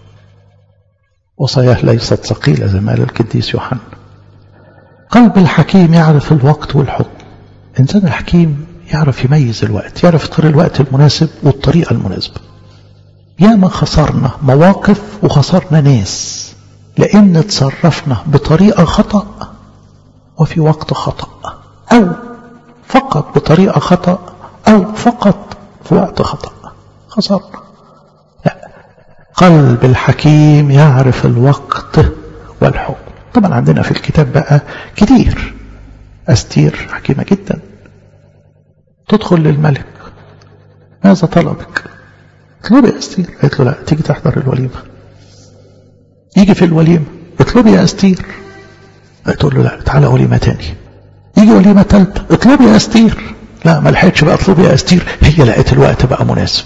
وصاياه ليست ثقيله زي ما قال القديس يوحنا قلب الحكيم يعرف الوقت والحكم الانسان الحكيم يعرف يميز الوقت يعرف يختار الوقت المناسب والطريقة المناسبة ياما خسرنا مواقف وخسرنا ناس لأن تصرفنا بطريقة خطأ وفي وقت خطأ أو فقط بطريقة خطأ أو فقط في وقت خطأ خسرنا لا قلب الحكيم يعرف الوقت والحكم طبعا عندنا في الكتاب بقى كتير أستير حكيمة جدا تدخل للملك ماذا طلبك اطلبي يا استير قالت له لا تيجي تحضر الوليمه يجي في الوليمه اطلبي يا استير تقول له لا تعالى وليمه تاني يجي وليمه ثالثه اطلبي يا استير لا ما لحقتش بقى اطلبي يا استير هي لقيت الوقت بقى مناسب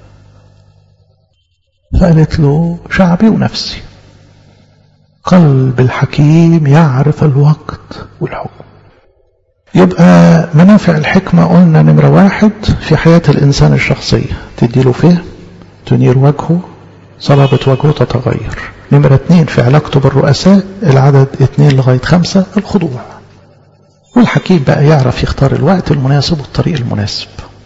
فقالت له شعبي ونفسي قلب الحكيم يعرف الوقت والحكم يبقى منافع الحكمة قلنا نمرة واحد في حياة الإنسان الشخصية تديله فهم تنير وجهه صلابة وجهه تتغير نمرة اتنين في علاقته بالرؤساء العدد اتنين لغاية خمسة الخضوع والحكيم بقى يعرف يختار الوقت المناسب والطريق المناسب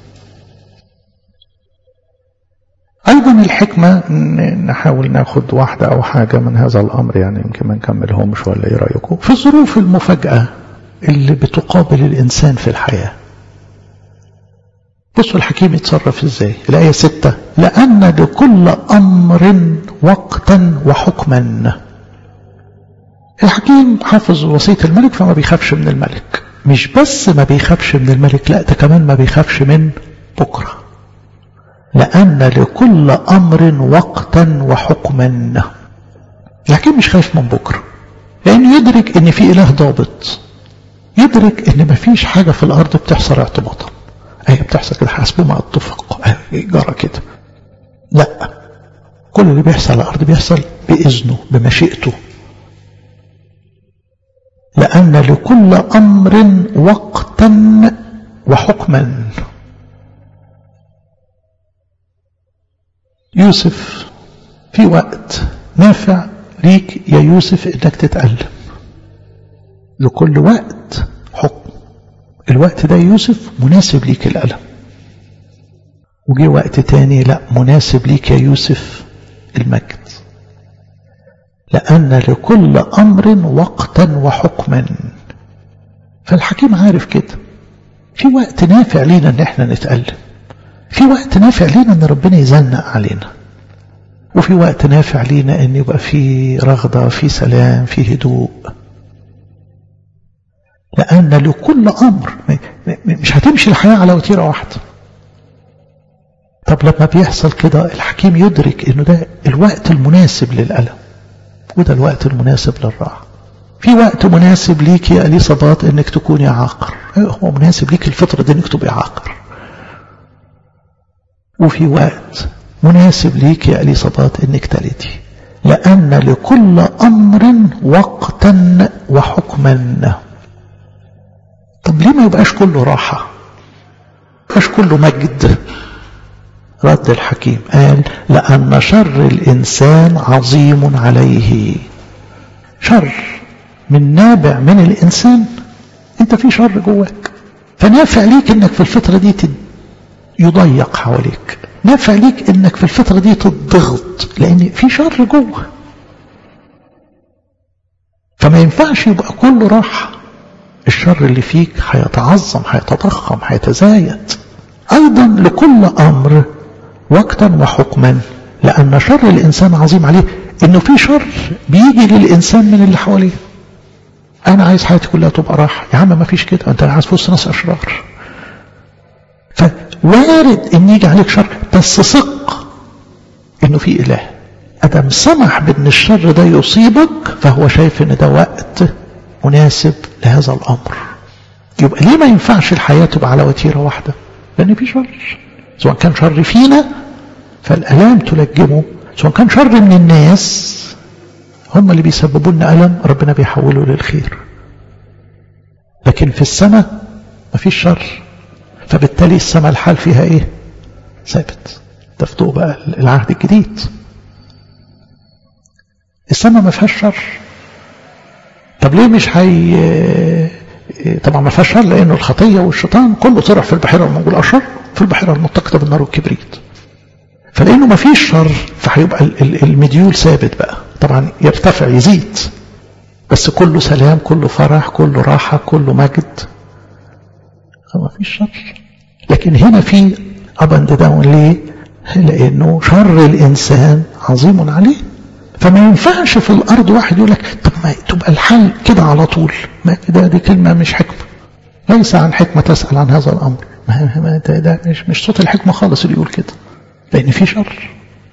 أيضا الحكمة نحاول ناخد واحدة أو حاجة من هذا الأمر يعني يمكن ما نكملهمش ولا إيه رأيكم في الظروف المفاجأة اللي بتقابل الإنسان في الحياة بصوا الحكيم يتصرف ازاي الآية ستة لأن لكل أمر وقتا وحكما الحكيم حافظ وصية الملك فما بيخافش من الملك مش بس ما بيخافش من الملك لا ده كمان ما بيخافش من بكرة لأن لكل أمر وقتا وحكما الحكيم مش خايف من بكرة لأنه يدرك إن في إله ضابط يدرك ان مفيش حاجة في الارض بتحصل اعتباطا اي بتحصل كده حسب ما اتفق جرى كده لا كل اللي بيحصل على الارض بيحصل باذنه بمشيئته لان لكل امر وقتا وحكما يوسف في وقت نافع ليك يا يوسف انك تتألم لكل وقت حكم الوقت ده يوسف مناسب ليك الألم وجي وقت تاني لا مناسب ليك يا يوسف المجد لأن لكل أمر وقتا وحكما فالحكيم عارف كده في وقت نافع لينا ان احنا نتألم في وقت نافع لينا ان ربنا يزنق علينا وفي وقت نافع لينا ان يبقى في رغدة في سلام في هدوء لأن لكل أمر مش هتمشي الحياة على وتيرة واحدة طب لما بيحصل كده الحكيم يدرك انه ده الوقت المناسب للألم وده الوقت المناسب للراحة في وقت مناسب ليك يا أليصابات انك تكوني عاقر هو مناسب ليك الفترة دي انك تبقي عاقر وفي وقت مناسب ليك يا أليصابات انك تلدي لأن لكل أمر وقتا وحكما طب ليه ما يبقاش كله راحة يبقاش كله مجد رد الحكيم قال لأن شر الإنسان عظيم عليه شر من نابع من الإنسان أنت في شر جواك فنافع ليك أنك في الفترة دي يضيق حواليك نافع ليك أنك في الفترة دي تضغط لأن في شر جوه فما ينفعش يبقى كله راحة الشر اللي فيك هيتعظم هيتضخم هيتزايد أيضا لكل أمر وقتا وحكما لأن شر الإنسان عظيم عليه إنه في شر بيجي للإنسان من اللي حواليه أنا عايز حياتي كلها تبقى راحة يا عم ما فيش كده أنت عايز في وسط ناس أشرار فوارد إن يجي عليك شر بس ثق إنه في إله أدم سمح بأن الشر ده يصيبك فهو شايف إن ده وقت مناسب لهذا الأمر يبقى ليه ما ينفعش الحياة تبقى على وتيرة واحدة لأن في شر سواء كان شر فينا فالألام تلجمه سواء كان شر من الناس هم اللي بيسببوا لنا ألم ربنا بيحوله للخير لكن في السماء مفيش شر فبالتالي السماء الحال فيها ايه ثابت تفتقوا بقى العهد الجديد السماء ما فيهاش شر طب ليه مش هي طبعا ما فيهاش شر لانه الخطيه والشيطان كله طرح في البحيره الموجود اشر في البحيره المتقده بالنار والكبريت فلانه ما فيش شر فهيبقى المديول ثابت بقى طبعا يرتفع يزيد بس كله سلام كله فرح كله راحه كله مجد ما فيش شر لكن هنا في اب اند داون ليه لانه شر الانسان عظيم عليه فما ينفعش في الارض واحد يقول لك طب ما تبقى الحل كده على طول ما ده دي كلمه مش حكمه ليس عن حكمه تسال عن هذا الامر ما ده, ده مش مش صوت الحكمه خالص اللي يقول كده لان في شر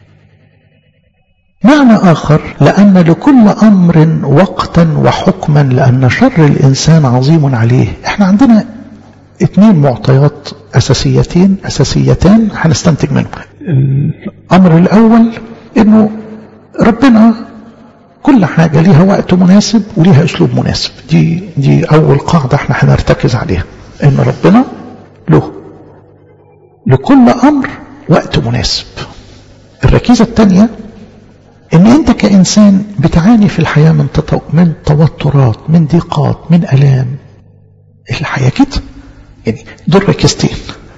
معنى آخر لأن لكل أمر وقتا وحكما لأن شر الإنسان عظيم عليه احنا عندنا اثنين معطيات أساسيتين أساسيتان هنستنتج منهم الأمر الأول أنه ربنا كل حاجة ليها وقت مناسب وليها أسلوب مناسب دي, دي أول قاعدة احنا هنرتكز عليها أن ربنا له لكل أمر وقت مناسب الركيزة الثانية ان انت كإنسان بتعاني في الحياة من من توترات من ضيقات من ألام الحياة كده يعني دول ركيزتين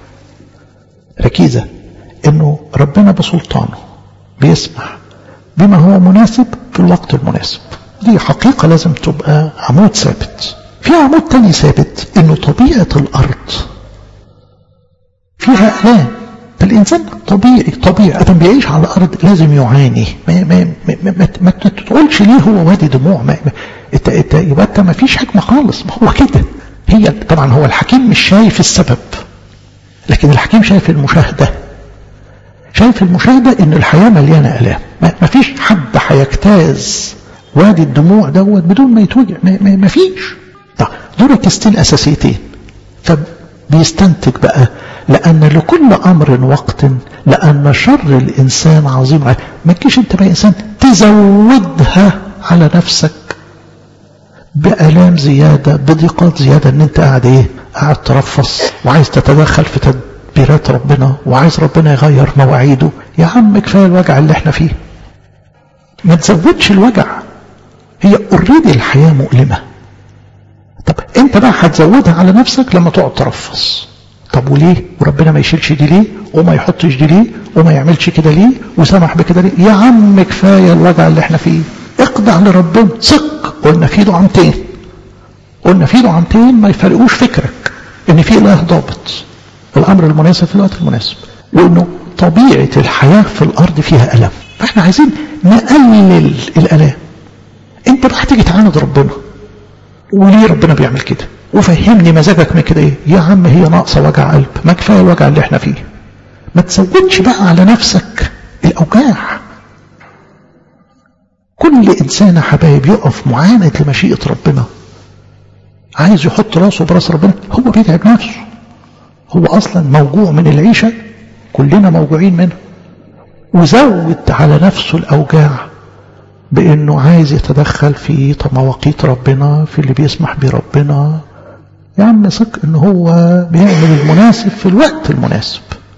ركيزة انه ربنا بسلطانه بيسمح بما هو مناسب في الوقت المناسب دي حقيقة لازم تبقى عمود ثابت في عمود تاني ثابت انه طبيعة الارض فيها الام فالإنسان طبيعي طبيعي أدم بيعيش على الأرض لازم يعاني ما, ما, ما, ما, ما تقولش ليه هو وادي دموع ما ما انت انت يبقى انت ما فيش حكمة خالص ما هو كده هي طبعا هو الحكيم مش شايف السبب لكن الحكيم شايف المشاهدة شايف المشاهدة ان الحياة مليانة ألام ما فيش حد هيجتاز وادي الدموع دوت بدون ما يتوجع ما, ما, ما فيش طب دول ركزتين أساسيتين فبيستنتج بقى لأن لكل أمر وقت لأن شر الإنسان عظيم ما تجيش أنت بقى إنسان تزودها على نفسك بألام زيادة بضيقات زيادة أن أنت قاعد إيه قاعد ترفص وعايز تتدخل في تدبيرات ربنا وعايز ربنا يغير مواعيده يا عم كفاية الوجع اللي احنا فيه ما تزودش الوجع هي اوريدي الحياة مؤلمة طب انت بقى هتزودها على نفسك لما تقعد ترفص طب وليه وربنا ما يشيلش دي ليه وما يحطش دي ليه وما يعملش كده ليه وسمح بكده ليه يا عم كفايه الوجع اللي احنا فيه اخضع لربنا ثق قلنا في دعامتين قلنا في دعامتين ما يفرقوش فكرك ان في اله ضابط الامر المناسب في الوقت المناسب وانه طبيعه الحياه في الارض فيها الم فاحنا عايزين نقلل الالام انت بقى هتيجي تعاند ربنا وليه ربنا بيعمل كده وفهمني مزاجك من كده ايه يا عم هي ناقصه وجع قلب ما كفايه الوجع اللي احنا فيه ما تزودش بقى على نفسك الاوجاع كل انسان يا حبايب يقف معاند لمشيئه ربنا عايز يحط راسه براس ربنا هو بيتعب نفسه هو اصلا موجوع من العيشه كلنا موجوعين منها وزود على نفسه الاوجاع بانه عايز يتدخل في مواقيت ربنا في اللي بيسمح بيه ربنا يا عم ثق ان هو بيعمل المناسب في الوقت المناسب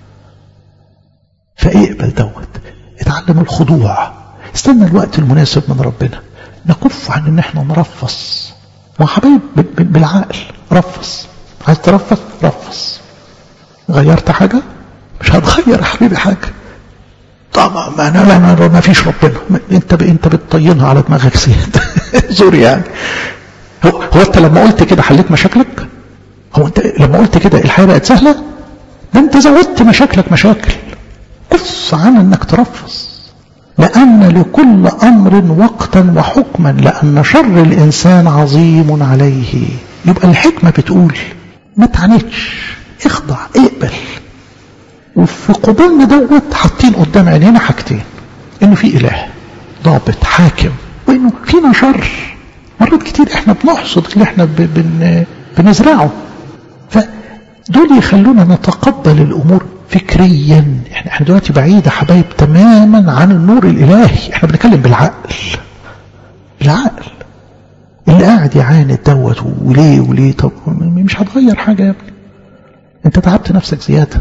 فاقبل دوت اتعلم الخضوع استنى الوقت المناسب من ربنا نكف عن ان احنا نرفص ما حبايب بالعقل رفص عايز ترفص رفص غيرت حاجة مش هتغير يا حبيبي حاجة طبعا ما انا لا ما, ما فيش ربنا انت ب... انت بتطينها على دماغك زيادة زور يعني هو, هو انت لما قلت كده حليت مشاكلك هو انت لما قلت كده الحياة بقت سهلة ده انت زودت مشاكلك مشاكل كف عن انك ترفص لأن لكل أمر وقتا وحكما لأن شر الإنسان عظيم عليه يبقى الحكمة بتقول ما تعاندش اخضع اقبل وفي قبولنا دوت حاطين قدام عينينا حاجتين انه في اله ضابط حاكم وانه فينا شر مرات كتير احنا بنحصد اللي احنا بن بنزرعه فدول يخلونا نتقبل الامور فكريا احنا احنا دلوقتي بعيد يا حبايب تماما عن النور الالهي احنا بنتكلم بالعقل بالعقل اللي قاعد يعاند دوت وليه وليه طب مش هتغير حاجه يا ابني انت تعبت نفسك زياده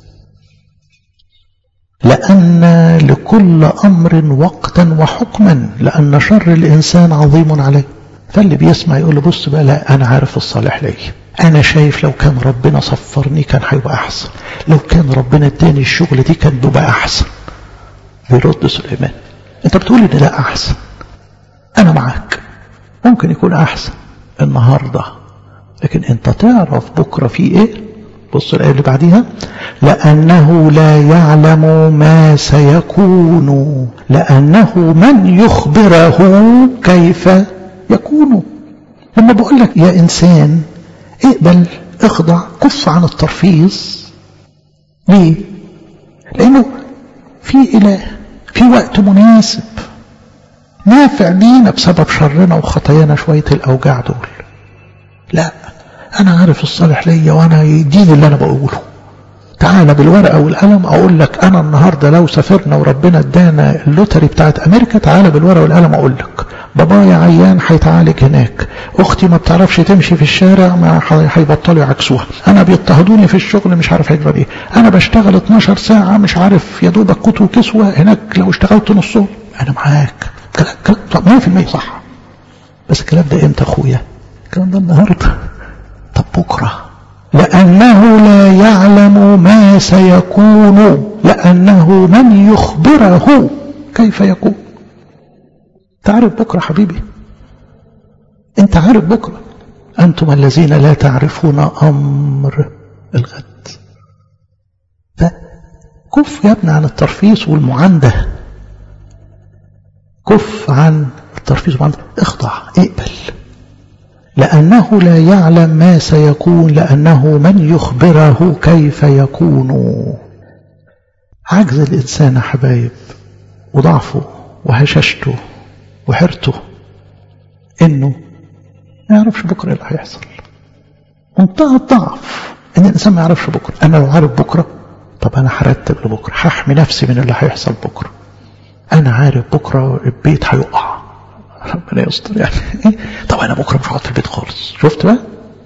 لأن لكل أمر وقتا وحكما لأن شر الإنسان عظيم عليه فاللي بيسمع يقول له بص بقى لا أنا عارف الصالح لي أنا شايف لو كان ربنا صفرني كان هيبقى أحسن لو كان ربنا اداني الشغل دي كان بيبقى أحسن بيرد سليمان أنت بتقول إن لا أحسن أنا معاك ممكن يكون أحسن النهاردة لكن أنت تعرف بكرة في إيه بص الآية اللي بعديها لأنه لا يعلم ما سيكون لأنه من يخبره كيف يكون لما بقول لك يا إنسان اقبل اخضع كف عن الترفيز ليه لأنه في إله في وقت مناسب نافع لينا بسبب شرنا وخطايانا شوية الأوجاع دول لا أنا عارف الصالح ليا وأنا يديني اللي أنا بقوله تعالى بالورقة والقلم أقول لك أنا النهاردة لو سافرنا وربنا ادانا اللوتري بتاعت أمريكا تعالى بالورقة والقلم أقول لك بابايا عيان هيتعالج هناك أختي ما بتعرفش تمشي في الشارع ما هيبطلوا يعكسوها أنا بيضطهدوني في الشغل مش عارف هيجرى إيه أنا بشتغل 12 ساعة مش عارف يا دوبك قوت وكسوة هناك لو اشتغلت نصهم أنا معاك كلام كلام 100% صح بس الكلام ده إمتى أخويا؟ الكلام ده النهارده طب بكرة لأنه لا يعلم ما سيكون لأنه من يخبره كيف يكون تعرف بكرة حبيبي انت عارف بكرة أنتم الذين لا تعرفون أمر الغد فكف يا ابني عن الترفيس والمعاندة كف عن الترفيس والمعاندة اخضع اقبل لأنه لا يعلم ما سيكون لأنه من يخبره كيف يكون عجز الإنسان يا حبايب وضعفه وهششته وحرته إنه ما يعرفش بكرة إيه اللي هيحصل منتهى الضعف إن الإنسان ما يعرفش بكرة أنا لو عارف بكرة طب أنا هرتب لبكرة هحمي نفسي من اللي هيحصل بكرة أنا عارف بكرة البيت هيقع ربنا يستر يعني طب انا بكره مش هقعد في البيت خالص شفت بقى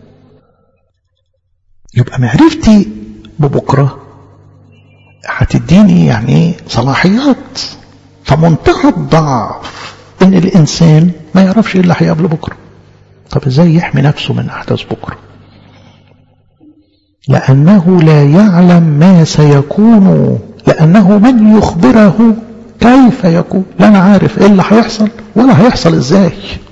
يبقى معرفتي ببكره هتديني يعني صلاحيات فمنتهى الضعف ان الانسان ما يعرفش ايه اللي هيقابله بكره طب ازاي يحمي نفسه من احداث بكره لأنه لا يعلم ما سيكون لأنه من يخبره كيف يكون لا أنا عارف إيه اللي هيحصل ولا هيحصل إزاي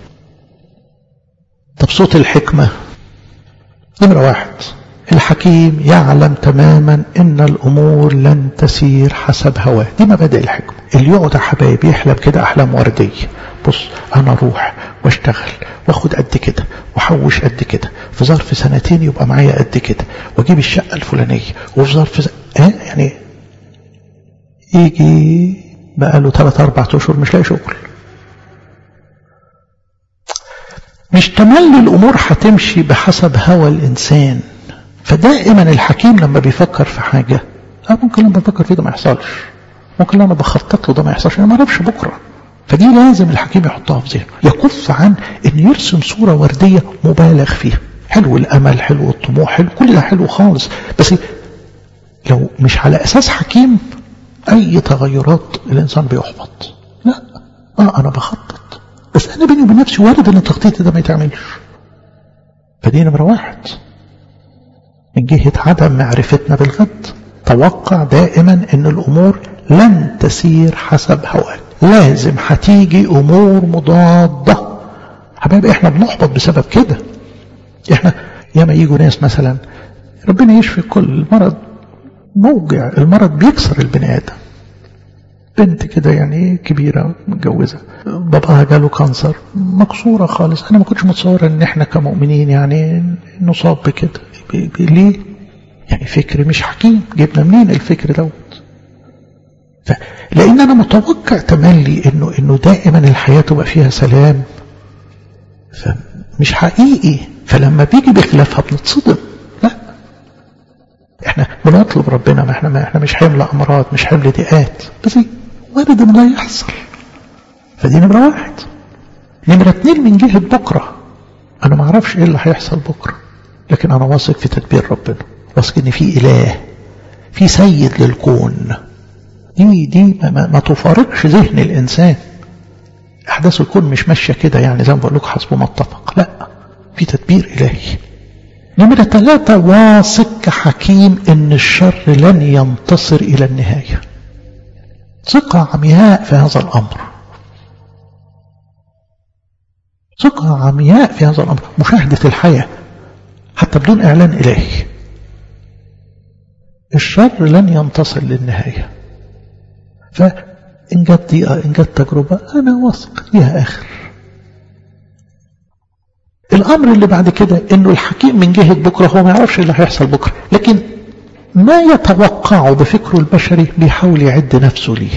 طب صوت الحكمة نمرة واحد الحكيم يعلم تماما ان الامور لن تسير حسب هواه دي مبادئ الحكمة اللي يقعد يا حبايبي يحلم كده احلام وردية بص انا اروح واشتغل واخد قد كده واحوش قد كده في ظرف سنتين يبقى معايا قد كده واجيب الشقة الفلانية وفي ظرف ز... اه يعني يجي بقى له 3 4 اشهر مش لاقي شغل مش تملي الامور هتمشي بحسب هوى الانسان فدائما الحكيم لما بيفكر في حاجة أه ممكن لما بفكر فيه ده ما يحصلش ممكن لما بخطط له ده ما يحصلش أنا ما أعرفش بكرة فدي لازم الحكيم يحطها في ذهنه يكف عن أن يرسم صورة وردية مبالغ فيها حلو الأمل حلو الطموح حلو كل ده حلو خالص بس لو مش على أساس حكيم أي تغيرات الإنسان بيحبط لا آه أنا بخطط بس أنا بيني وبين نفسي وارد أن تخطيطي ده ما يتعملش فدي نمرة واحد من جهة عدم معرفتنا بالغد توقع دائما ان الامور لن تسير حسب هواك لازم هتيجي امور مضادة حبايبي احنا بنحبط بسبب كده احنا ياما يجوا ناس مثلا ربنا يشفي كل المرض موجع المرض بيكسر البني ادم بنت كده يعني كبيرة متجوزة باباها جاله كانسر مكسورة خالص أنا ما كنتش متصور إن إحنا كمؤمنين يعني نصاب بكده ليه؟ يعني فكر مش حكيم جبنا منين الفكر دوت لأن أنا متوقع تملي إنه إنه دائما الحياة تبقى فيها سلام فمش حقيقي فلما بيجي بخلافها بنتصدم لا احنا بنطلب ربنا ما احنا ما احنا مش حمل امراض مش حمل ضيقات بس وارد ان لا يحصل فدي نمره واحد نمره اتنين من جهه بكره انا ما اعرفش ايه اللي هيحصل بكره لكن انا واثق في تدبير ربنا واثق ان في اله في سيد للكون دي دي ما, ما, ما تفارقش ذهن الانسان احداث الكون مش ماشيه كده يعني زي ما بقول لكم حسب ما اتفق لا في تدبير الهي نمرة ثلاثة واثق كحكيم ان الشر لن ينتصر الى النهاية ثقة عمياء في هذا الامر ثقة عمياء في هذا الامر مشاهدة الحياة حتى بدون اعلان الهي الشر لن ينتصر للنهاية فإن جت ضيقة إن جت تجربة أنا واثق ليها آخر الأمر اللي بعد كده إنه الحكيم من جهة بكرة هو ما يعرفش اللي هيحصل بكرة لكن ما يتوقعه بفكره البشري بيحاول يعد نفسه ليه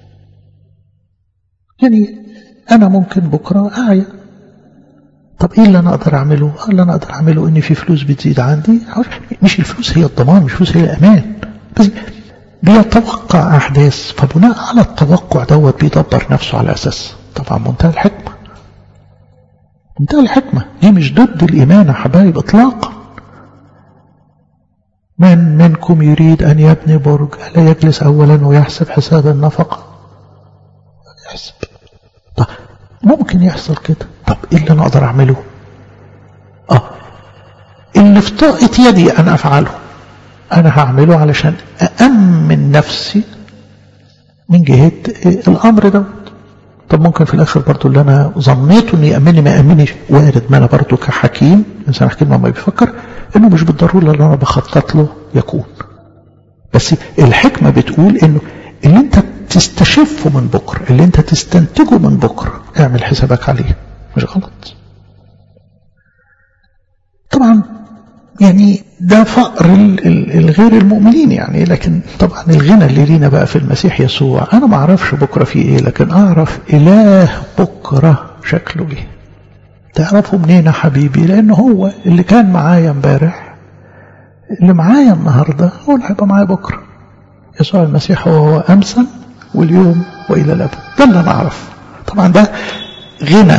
يعني أنا ممكن بكرة أعيا طب ايه اللي انا اقدر اعمله اللي انا اقدر اعمله ان في فلوس بتزيد عندي مش الفلوس هي الضمان مش الفلوس هي الامان بس بيتوقع احداث فبناء على التوقع دوت بيدبر نفسه على اساس طبعا منتهى الحكمه منتهى الحكمه دي مش ضد الايمان يا حبايب اطلاقا من منكم يريد ان يبني برج الا يجلس اولا ويحسب حساب النفقه يحسب طب ممكن يحصل كده طب ايه اللي انا اقدر اعمله اه اللي في طاقة يدي انا افعله انا هعمله علشان أأمن نفسي من جهة الامر دوت طب ممكن في الاخر برضو اللي انا ظنيته انه يأمني ما يأمنيش وارد ما انا برضو كحكيم انسان حكيم ما بيفكر انه مش بالضرورة اللي انا بخطط له يكون بس الحكمة بتقول انه اللي انت تستشفه من بكرة اللي انت تستنتجه من بكرة اعمل حسابك عليه مش غلط طبعا يعني ده فقر الغير المؤمنين يعني لكن طبعا الغنى اللي لينا بقى في المسيح يسوع انا ما اعرفش بكرة في ايه لكن اعرف اله بكرة شكله ايه تعرفه منين يا حبيبي لان هو اللي كان معايا امبارح اللي معايا النهاردة هو اللي هيبقى معايا بكرة يسوع المسيح هو امسا واليوم والى الابد ده اللي انا اعرفه طبعا ده غنى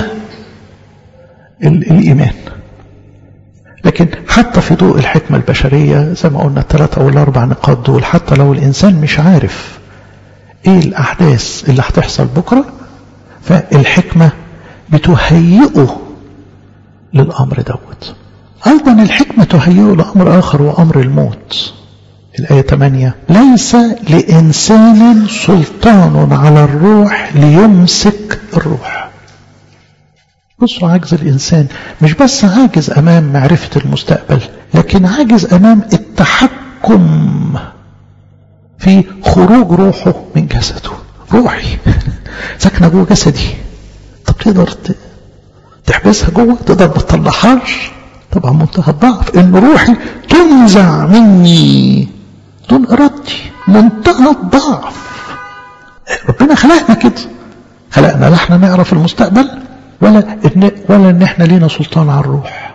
الايمان لكن حتى في ضوء الحكمة البشرية زي ما قلنا الثلاثة أو الأربع نقاط دول حتى لو الإنسان مش عارف إيه الأحداث اللي هتحصل بكرة فالحكمة بتهيئه للأمر دوت أيضا الحكمة تهيئ لأمر آخر وأمر الموت الآية 8 ليس لإنسان سلطان على الروح ليمسك الروح بصوا عجز الإنسان مش بس عاجز أمام معرفة المستقبل لكن عاجز أمام التحكم في خروج روحه من جسده روحي ساكنة جوه جسدي طب تقدر تحبسها جوه تقدر ما تطلعهاش طبعا منتهى الضعف ان روحي تنزع مني دون ارادتي منتهى الضعف ربنا خلقنا كده خلقنا لا احنا نعرف المستقبل ولا إن ولا ان احنا لينا سلطان على الروح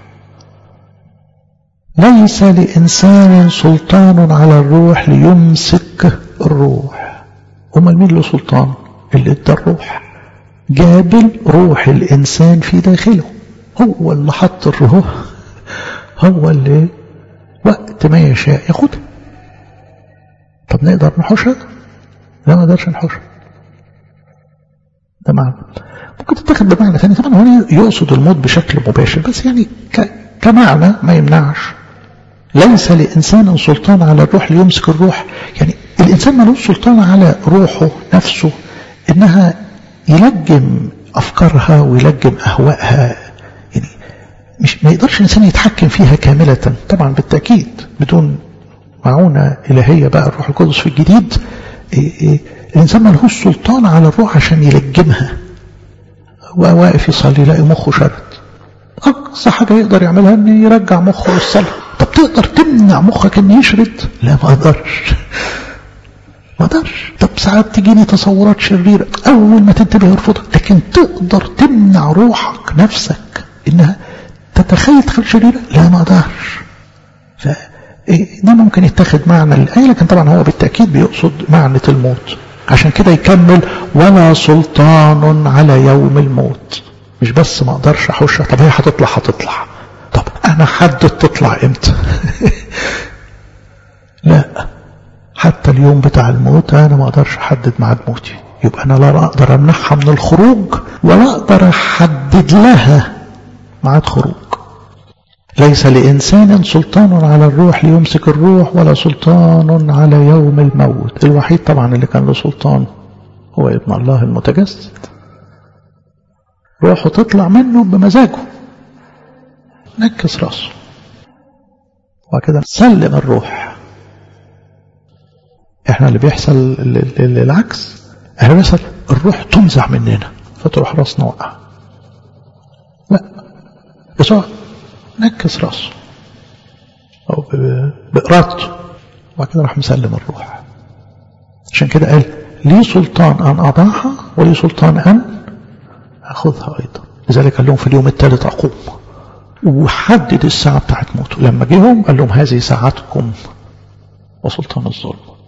ليس لانسان سلطان على الروح ليمسك الروح امال مين له سلطان اللي ادى الروح جابل روح الانسان في داخله هو اللي حط الروح هو اللي وقت ما يشاء ياخدها طب نقدر نحوشها لا ما نقدرش نحوشها ده معنى ممكن تتاخد بمعنى ثاني طبعا هو يقصد الموت بشكل مباشر بس يعني ك... كمعنى ما يمنعش ليس لإنسان سلطان على الروح ليمسك الروح يعني الإنسان ملوش سلطان على روحه نفسه إنها يلجم أفكارها ويلجم أهوائها يعني مش ما يقدرش الإنسان يتحكم فيها كاملة طبعا بالتأكيد بدون معونة إلهية بقى الروح القدس في الجديد إيه إيه الإنسان ملهوش سلطان على الروح عشان يلجمها واقف يصلي يلاقي مخه شرد أقصى حاجة يقدر يعملها إن يرجع مخه للصلاة طب تقدر تمنع مخك إن يشرد لا ما أقدرش ما أقدرش طب ساعات تجيني تصورات شريرة أول ما تنتبه يرفضها لكن تقدر تمنع روحك نفسك إنها تتخيل تخيل شريرة لا ما أقدرش ف ده ممكن يتخذ معنى الآية لكن طبعا هو بالتأكيد بيقصد معنى الموت عشان كده يكمل ولا سلطان على يوم الموت مش بس ما اقدرش احوشها طب هي هتطلع هتطلع طب انا حدد تطلع امتى لا حتى اليوم بتاع الموت انا ما اقدرش احدد ميعاد موتي يبقى انا لا اقدر امنعها من الخروج ولا اقدر احدد لها ميعاد خروج ليس لإنسان سلطان على الروح ليمسك الروح ولا سلطان على يوم الموت الوحيد طبعا اللي كان له سلطان هو ابن الله المتجسد روحه تطلع منه بمزاجه نكس راسه وكده سلم الروح احنا اللي بيحصل العكس احنا بيحصل الروح تنزع مننا فتروح راسنا وقع لا يسوع نكس راسه أو بإرادته وبعد كده راح مسلم الروح عشان كده قال لي سلطان أن أضعها ولي سلطان أن أخذها أيضا لذلك قال لهم في اليوم الثالث أقوم وحدد الساعة بتاعت موته لما جيهم قال لهم هذه ساعتكم وسلطان الظلم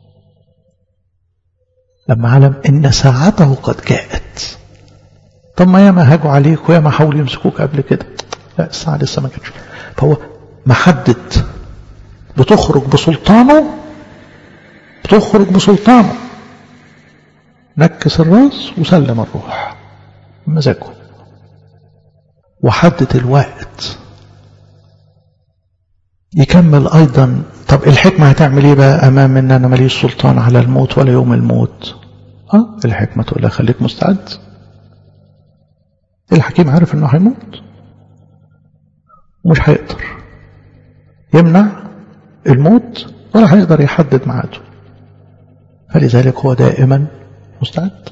لما علم إن ساعته قد جاءت طب ما ياما هاجوا عليك وياما حاولوا يمسكوك قبل كده لا الساعة لسه ما كانش فهو محدد بتخرج بسلطانه بتخرج بسلطانه نكس الراس وسلم الروح مزاجه وحدد الوقت يكمل أيضا طب الحكمة هتعمل ايه بقى أمام ان أنا ماليش سلطان على الموت ولا يوم الموت اه الحكمة تقول لها خليك مستعد الحكيم عارف انه هيموت ومش هيقدر يمنع الموت ولا هيقدر يحدد ميعاده فلذلك هو دائما مستعد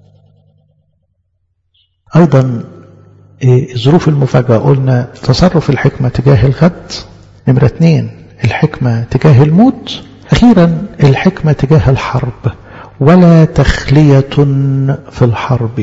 أيضا ظروف المفاجأة قلنا تصرف الحكمة تجاه الغد نمرة اثنين الحكمة تجاه الموت أخيرا الحكمة تجاه الحرب ولا تخلية في الحرب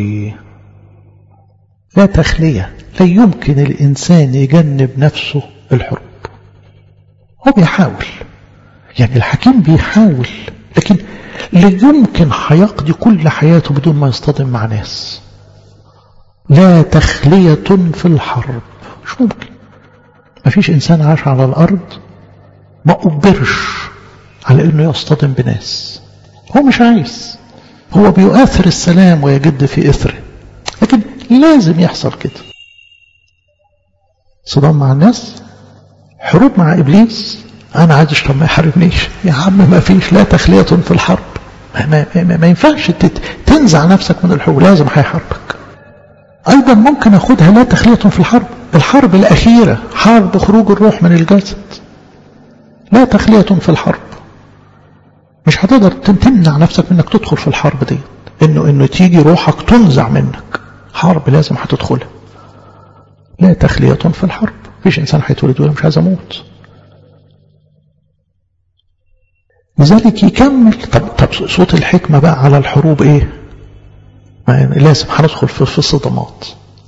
لا تخلية لا يمكن الإنسان يجنب نفسه الحروب هو بيحاول يعني الحكيم بيحاول لكن لا يمكن هيقضي كل حياته بدون ما يصطدم مع ناس لا تخلية في الحرب مش ممكن ما فيش إنسان عاش على الأرض ما أجبرش على أنه يصطدم بناس هو مش عايز هو بيؤثر السلام ويجد في إثره لكن لازم يحصل كده صدام مع الناس حروب مع إبليس أنا عايز طب ما يحاربنيش يا عم ما فيش لا تخلية في الحرب ما, ما, ما, ما ينفعش تنزع نفسك من الحروب لازم هيحاربك أيضا ممكن أخدها لا تخلية في الحرب الحرب الأخيرة حرب خروج الروح من الجسد لا تخلية في الحرب مش هتقدر تمنع نفسك منك تدخل في الحرب دي انه انه تيجي روحك تنزع منك حرب لازم هتدخلها لا تخلية في الحرب مفيش انسان هيتولد ولا مش عايز اموت لذلك يكمل طب طب صوت الحكمة بقى على الحروب ايه ما لازم هندخل في, في الصدمات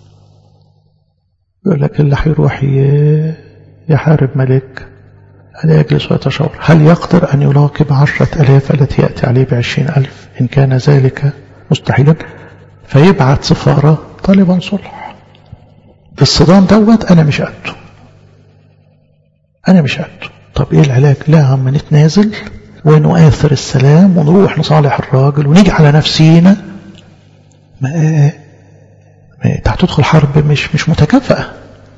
يقول لك اللي هيروح يحارب ملك هل يجلس ويتشاور هل يقدر أن يلاقب عشرة ألاف التي يأتي عليه بعشرين ألف إن كان ذلك مستحيلا فيبعت سفارة طالبا صلح الصدام دوت أنا مش قده أنا مش قده طب إيه العلاج لا يا عم نتنازل ونؤثر السلام ونروح نصالح الراجل ونيجي على نفسينا ما, ما انت هتدخل حرب مش مش متكافئه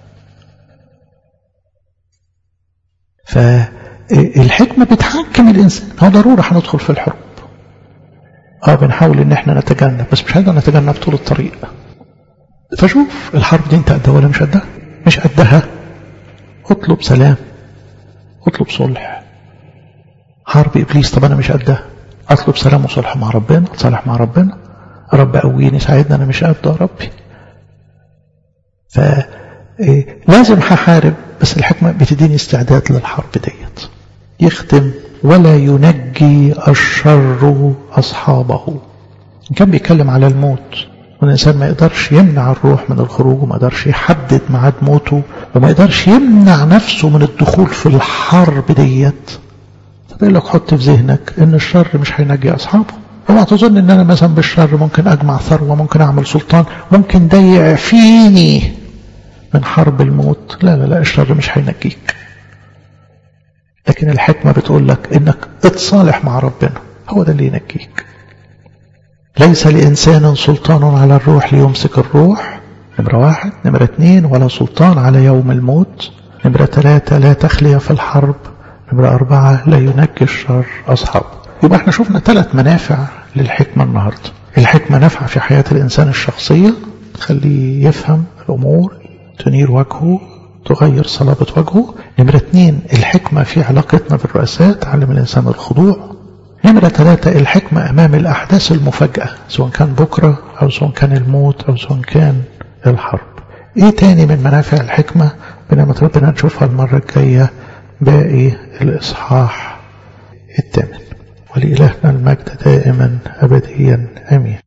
فالحكمة بتحكم الإنسان هو ضرورة هندخل في الحروب اه بنحاول ان احنا نتجنب بس مش هنقدر نتجنب طول الطريق فشوف الحرب دي انت قدها ولا مش قدها مش قدها اطلب سلام اطلب صلح حرب ابليس طب انا مش قدها اطلب سلام وصلح مع ربنا اتصالح مع ربنا رب قويني ساعدنا انا مش قده يا ربي ف لازم هحارب بس الحكمة بتديني استعداد للحرب ديت يختم ولا ينجي الشر أصحابه كان بيتكلم على الموت والإنسان ما يقدرش يمنع الروح من الخروج وما يقدرش يحدد ميعاد موته وما يقدرش يمنع نفسه من الدخول في الحرب ديت فبيقول لك حط في ذهنك ان الشر مش هينجي اصحابه اوعى تظن ان انا مثلا بالشر ممكن اجمع ثروه ممكن اعمل سلطان ممكن ده يعفيني من حرب الموت لا لا لا الشر مش هينجيك لكن الحكمة بتقول لك انك اتصالح مع ربنا هو ده اللي ينجيك ليس لإنسان سلطان على الروح ليمسك الروح نمرة واحد نمرة اثنين ولا سلطان على يوم الموت نمرة ثلاثة لا تخلية في الحرب نمرة أربعة لا ينجي الشر أصحابه يبقى احنا شفنا ثلاث منافع للحكمة النهاردة الحكمة نافعة في حياة الإنسان الشخصية تخليه يفهم الأمور تنير وجهه تغير صلابة وجهه نمرة اثنين الحكمة في علاقتنا بالرؤساء تعلم الإنسان الخضوع نمرة ثلاثة الحكمة أمام الأحداث المفاجئة سواء كان بكرة أو سواء كان الموت أو سواء كان الحرب إيه تاني من منافع الحكمة بنعمة ربنا نشوفها المرة الجاية باقي الإصحاح الثامن ولإلهنا المجد دائما أبديا آمين